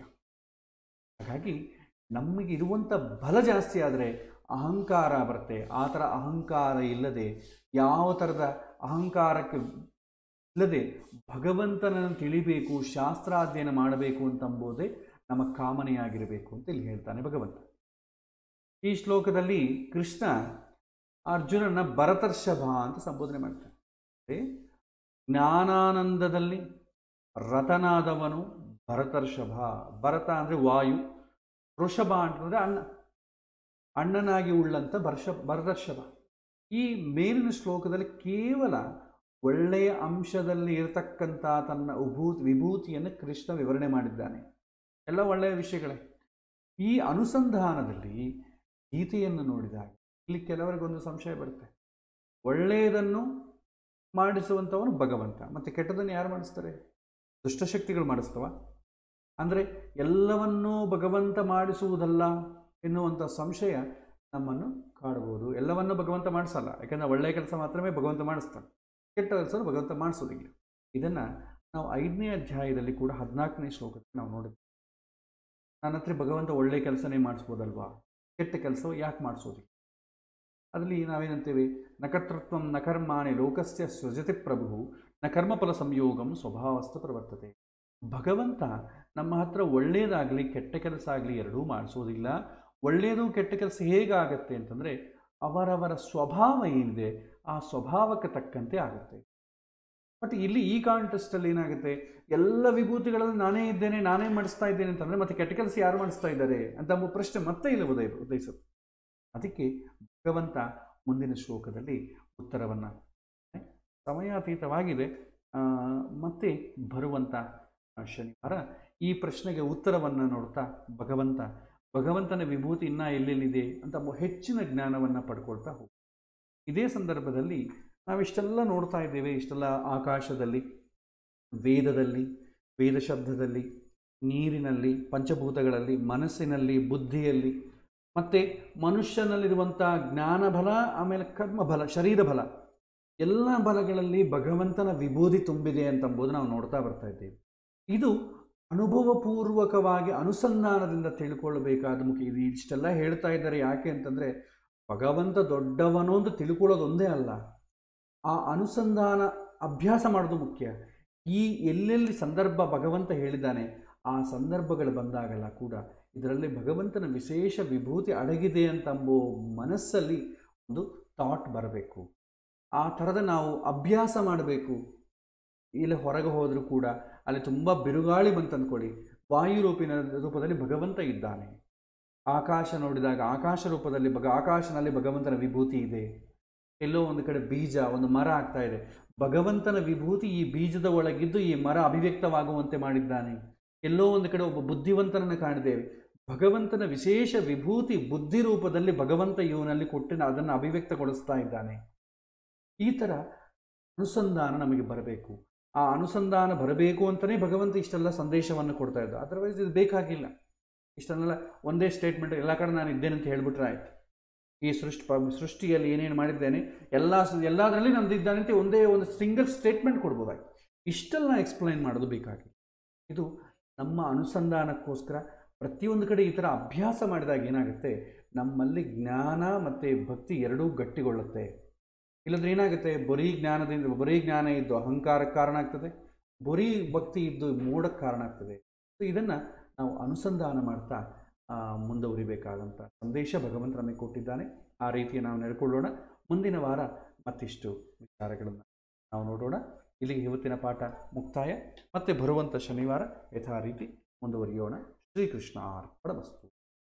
ಹಾಗಾಗಿ ನಮಗೆ ಇರುವಂಥ ಬಲ ಜಾಸ್ತಿ ಆದರೆ ಅಹಂಕಾರ ಬರುತ್ತೆ ಆ ಥರ ಅಹಂಕಾರ ಇಲ್ಲದೆ ಯಾವ ಥರದ ಅಹಂಕಾರಕ್ಕೆ ಇಲ್ಲದೆ ಭಗವಂತನನ್ನು ತಿಳಿಬೇಕು ಶಾಸ್ತ್ರಾಧ್ಯಯನ ಮಾಡಬೇಕು ಅಂತಂಬುದೇ ನಮ್ಮ ಕಾಮನೆಯಾಗಿರಬೇಕು ಅಂತ ಇಲ್ಲಿ ಹೇಳ್ತಾನೆ ಭಗವಂತ ಈ ಶ್ಲೋಕದಲ್ಲಿ ಕೃಷ್ಣ ಅರ್ಜುನನ ಭರತರ್ಷಭ ಅಂತ ಸಂಬೋಧನೆ ಮಾಡ್ತಾನೆ ಅಂದ್ರೆ ಜ್ಞಾನಾನಂದದಲ್ಲಿ ರತನಾದವನು ಭರತರ್ಷಭ ಭರತ ಅಂದರೆ ವಾಯು ವೃಷಭ ಅಂತಂದರೆ ಅಣ್ಣ ಅಣ್ಣನಾಗಿ ಉಳ್ಳಂಥ ಭರ್ಷ ಭರತರ್ಷಭ ಈ ಮೇಲಿನ ಶ್ಲೋಕದಲ್ಲಿ ಕೇವಲ ಒಳ್ಳೆಯ ಅಂಶದಲ್ಲಿ ಇರತಕ್ಕಂಥ ತನ್ನ ಉಭೂತಿ ವಿಭೂತಿಯನ್ನು ಕೃಷ್ಣ ವಿವರಣೆ ಮಾಡಿದ್ದಾನೆ ಎಲ್ಲ ಒಳ್ಳೆಯ ವಿಷಯಗಳೇ ಈ ಅನುಸಂಧಾನದಲ್ಲಿ ಗೀತೆಯನ್ನು ನೋಡಿದಾಗ ಇಲ್ಲಿ ಕೆಲವರಿಗೊಂದು ಸಂಶಯ ಬರುತ್ತೆ ಒಳ್ಳೆಯದನ್ನು ಮಾಡಿಸುವಂಥವನು ಭಗವಂತ ಮತ್ತು ಕೆಟ್ಟದನ್ನು ಯಾರು ಮಾಡಿಸ್ತಾರೆ ದುಷ್ಟಶಕ್ತಿಗಳು ಮಾಡಿಸ್ತವ ಅಂದರೆ ಎಲ್ಲವನ್ನೂ ಭಗವಂತ ಮಾಡಿಸುವುದಲ್ಲ ಎನ್ನುವಂಥ ಸಂಶಯ ನಮ್ಮನ್ನು ಕಾಡಬಹುದು ಎಲ್ಲವನ್ನೂ ಭಗವಂತ ಮಾಡಿಸಲ್ಲ ಯಾಕೆಂದರೆ ಒಳ್ಳೆಯ ಕೆಲಸ ಮಾತ್ರವೇ ಭಗವಂತ ಮಾಡಿಸ್ತಾನೆ ಕೆಟ್ಟ ಕೆಲಸ ಭಗವಂತ ಮಾಡಿಸೋದಿಲ್ಲ ಇದನ್ನು ನಾವು ಐದನೇ ಅಧ್ಯಾಯದಲ್ಲಿ ಕೂಡ ಹದಿನಾಲ್ಕನೇ ಶ್ಲೋಕದಲ್ಲಿ ನಾವು ನೋಡಿದ್ವಿ ನನ್ನ ಹತ್ರ ಭಗವಂತ ಒಳ್ಳೆಯ ಕೆಲಸನೇ ಮಾಡಿಸ್ಬೋದಲ್ವಾ ಕೆಟ್ಟ ಕೆಲಸ ಯಾಕೆ ಮಾಡಿಸೋದಿಲ್ಲ ಅದರಲ್ಲಿ ನಾವೇನಂತೇವೆ ನಕರ್ತೃತ್ವ ನಕರ್ಮಾಣಿ ಲೋಕಸ್ಯ ಸೃಜತಿ ಪ್ರಭು ನ ಕರ್ಮಫಲ ಸಂಯೋಗಂ ಸ್ವಭಾವಸ್ಥ ಪ್ರವರ್ತತೆ ಭಗವಂತ ನಮ್ಮ ಹತ್ರ ಒಳ್ಳೆಯದಾಗಲಿ ಕೆಟ್ಟ ಕೆಲಸ ಆಗಲಿ ಎರಡೂ ಮಾಡಿಸೋದಿಲ್ಲ ಒಳ್ಳೆಯದು ಕೆಟ್ಟ ಕೆಲಸ ಹೇಗಾಗತ್ತೆ ಅಂತಂದರೆ ಅವರವರ ಸ್ವಭಾವ ಏನಿದೆ ಆ ಸ್ವಭಾವಕ್ಕೆ ತಕ್ಕಂತೆ ಆಗುತ್ತೆ ಬಟ್ ಇಲ್ಲಿ ಈ ಕಾಂಟೆಸ್ಟಲ್ಲಿ ಏನಾಗುತ್ತೆ ಎಲ್ಲ ವಿಭೂತಿಗಳಲ್ಲಿ ನಾನೇ ಇದ್ದೇನೆ ನಾನೇ ಮಾಡಿಸ್ತಾ ಇದ್ದೇನೆ ಅಂತಂದರೆ ಮತ್ತೆ ಕೆಟ್ಟ ಕೆಲಸ ಯಾರು ಮಾಡಿಸ್ತಾ ಇದ್ದಾರೆ ಅಂತ ಎಂಬ ಪ್ರಶ್ನೆ ಮತ್ತೆ ಇಲ್ಲಿ ಉದಯ ಉದಯಿಸುತ್ತೆ ಅದಕ್ಕೆ ಭಗವಂತ ಮುಂದಿನ ಶ್ಲೋಕದಲ್ಲಿ ಉತ್ತರವನ್ನು ಸಮಯಾತೀತವಾಗಿದೆ ಆ, ಮತ್ತೆ ಬರುವಂಥ ಶನಿವಾರ ಈ ಪ್ರಶ್ನೆಗೆ ಉತ್ತರವನ್ನು ನೋಡ್ತಾ ಭಗವಂತ ಭಗವಂತನ ವಿಭೂತಿ ಇನ್ನೂ ಎಲ್ಲೆಲ್ಲಿದೆ ಅಂತ ಮೊ- ಹೆಚ್ಚಿನ ಜ್ಞಾನವನ್ನು ಪಡ್ಕೊಳ್ತಾ ಹೋಗಿ ಇದೇ ಸಂದರ್ಭದಲ್ಲಿ ನಾವಿಷ್ಟೆಲ್ಲ ನೋಡ್ತಾ ಇದ್ದೇವೆ ಇಷ್ಟೆಲ್ಲ ಆಕಾಶದಲ್ಲಿ ವೇದದಲ್ಲಿ ವೇದ ಶಬ್ದದಲ್ಲಿ ನೀರಿನಲ್ಲಿ ಪಂಚಭೂತಗಳಲ್ಲಿ ಮನಸ್ಸಿನಲ್ಲಿ ಬುದ್ಧಿಯಲ್ಲಿ ಮತ್ತು ಮನುಷ್ಯನಲ್ಲಿರುವಂಥ ಜ್ಞಾನಬಲ ಆಮೇಲೆ ಕರ್ಮಬಲ ಶರೀರ ಬಲ ಎಲ್ಲ ಬಲಗಳಲ್ಲಿ ಭಗವಂತನ ವಿಭೂತಿ ತುಂಬಿದೆ ಅಂತಂಬುದು ನಾವು ನೋಡ್ತಾ ಬರ್ತಾ ಇದ್ದೇವೆ ಇದು ಅನುಭವಪೂರ್ವಕವಾಗಿ ಅನುಸಂಧಾನದಿಂದ ತಿಳ್ಕೊಳ್ಬೇಕಾದ ಮುಖ್ಯ ಇದು ಇಷ್ಟೆಲ್ಲ ಹೇಳ್ತಾ ಇದ್ದಾರೆ ಯಾಕೆ ಅಂತಂದರೆ ಭಗವಂತ ದೊಡ್ಡವನು ಅಂತ ತಿಳ್ಕೊಳ್ಳೋದು ಒಂದೇ ಅಲ್ಲ ಆ ಅನುಸಂಧಾನ ಅಭ್ಯಾಸ ಮಾಡೋದು ಮುಖ್ಯ ಈ ಎಲ್ಲೆಲ್ಲಿ ಸಂದರ್ಭ ಭಗವಂತ ಹೇಳಿದ್ದಾನೆ ಆ ಸಂದರ್ಭಗಳು ಬಂದಾಗಲ್ಲ ಕೂಡ ಇದರಲ್ಲಿ ಭಗವಂತನ ವಿಶೇಷ ವಿಭೂತಿ ಅಡಗಿದೆ ಅಂತಂಬೋ ಮನಸ್ಸಲ್ಲಿ ಒಂದು ಥಾಟ್ ಬರಬೇಕು ಆ ಥರದ ನಾವು ಅಭ್ಯಾಸ ಮಾಡಬೇಕು ಇಲ್ಲಿ ಹೊರಗೆ ಹೋದರೂ ಕೂಡ ಅಲ್ಲಿ ತುಂಬ ಬಿರುಗಾಳಿ ಬಂತು ಅಂದ್ಕೊಳ್ಳಿ ವಾಯು ರೂಪಿನ ರೂಪದಲ್ಲಿ ಭಗವಂತ ಇದ್ದಾನೆ ಆಕಾಶ ನೋಡಿದಾಗ ಆಕಾಶ ರೂಪದಲ್ಲಿ ಭಗ ಆಕಾಶನಲ್ಲಿ ಭಗವಂತನ ವಿಭೂತಿ ಇದೆ ಎಲ್ಲೋ ಒಂದು ಕಡೆ ಬೀಜ ಒಂದು ಮರ ಆಗ್ತಾ ಇದೆ ಭಗವಂತನ ವಿಭೂತಿ ಈ ಬೀಜದ ಒಳಗಿದ್ದು ಈ ಮರ ಅಭಿವ್ಯಕ್ತವಾಗುವಂತೆ ಮಾಡಿದ್ದಾನೆ ಎಲ್ಲೋ ಒಂದು ಕಡೆ ಒಬ್ಬ ಬುದ್ಧಿವಂತನನ್ನು ಕಾಣಿದ್ದೇವೆ ಭಗವಂತನ ವಿಶೇಷ ವಿಭೂತಿ ಬುದ್ಧಿ ರೂಪದಲ್ಲಿ ಭಗವಂತ ಇವನಲ್ಲಿ ಕೊಟ್ಟಿನ ಅದನ್ನು ಅಭಿವ್ಯಕ್ತಗೊಳಿಸ್ತಾ ಇದ್ದಾನೆ ಈ ಥರ ಅನುಸಂಧಾನ ನಮಗೆ ಬರಬೇಕು ಆ ಅನುಸಂಧಾನ ಬರಬೇಕು ಅಂತಲೇ ಭಗವಂತ ಇಷ್ಟೆಲ್ಲ ಸಂದೇಶವನ್ನು ಕೊಡ್ತಾ ಇದ್ದ ಅದರ್ವೈಸ್ ಇದು ಬೇಕಾಗಿಲ್ಲ ಇಷ್ಟನ್ನೆಲ್ಲ ಒಂದೇ ಸ್ಟೇಟ್ಮೆಂಟ್ ಎಲ್ಲ ಕಡೆ ನಾನು ಇದ್ದೇನೆ ಅಂತ ಹೇಳ್ಬಿಟ್ರೆ ಆಯ್ತು ಈ ಸೃಷ್ಟಿ ಪ- ಸೃಷ್ಟಿಯಲ್ಲಿ ಏನೇನು ಮಾಡಿದ್ದೇನೆ ಎಲ್ಲ ಸ- ಎಲ್ಲದರಲ್ಲಿ ನಂದು ಇದ್ದಾನೆ ಅಂತ ಒಂದೇ ಒಂದು ಸಿಂಗಲ್ ಸ್ಟೇಟ್ಮೆಂಟ್ ಕೊಡ್ಬೋದಾಯ್ತು ಇಷ್ಟೆಲ್ಲ ಎಕ್ಸ್ಪ್ಲೈನ್ ಮಾಡೋದು ಬೇಕಾಗಿಲ್ಲ ಇದು ನಮ್ಮ ಅನುಸಂಧಾನಕ್ಕೋಸ್ಕರ ಪ್ರತಿಯೊಂದು ಕಡೆ ಈ ಥರ ಅಭ್ಯಾಸ ಮಾಡಿದಾಗ ಏನಾಗುತ್ತೆ ನಮ್ಮಲ್ಲಿ ಜ್ಞಾನ ಮತ್ತು ಭಕ್ತಿ ಎರಡೂ ಗಟ್ಟಿಗೊಳ್ಳುತ್ತೆ ಇಲ್ಲದ್ರೆ ಏನಾಗುತ್ತೆ ಬರೀ ಜ್ಞಾನದಿಂದ ಬರೀ ಜ್ಞಾನ ಇದ್ದು ಅಹಂಕಾರಕ್ಕೆ ಕಾರಣ ಆಗ್ತದೆ ಬರೀ ಭಕ್ತಿ ಇದ್ದು ಮೋಡಕ್ಕೆ ಕಾರಣ ಆಗ್ತದೆ ಸೊ ಇದನ್ನು ನಾವು ಅನುಸಂಧಾನ ಮಾಡ್ತಾ ಆ, ಮುಂದುವರಿಬೇಕಾದಂಥ ಸಂದೇಶ ಭಗವಂತ ನಮಗೆ ಕೊಟ್ಟಿದ್ದಾನೆ ಆ ರೀತಿ ನಾವು ನಡ್ಕೊಳ್ಳೋಣ ಮುಂದಿನ ವಾರ ಮತ್ತಿಷ್ಟು ವಿಚಾರಗಳನ್ನು ನಾವು ನೋಡೋಣ ಇಲ್ಲಿಗೆ ಇವತ್ತಿನ ಪಾಠ ಮುಕ್ತಾಯ ಮತ್ತೆ ಬರುವಂಥ ಶನಿವಾರ ಯಥಾ ರೀತಿ ಮುಂದುವರಿಯೋಣ ಶ್ರೀಕೃಷ್ಣ ಅರ್ಪಣ ವಸ್ತು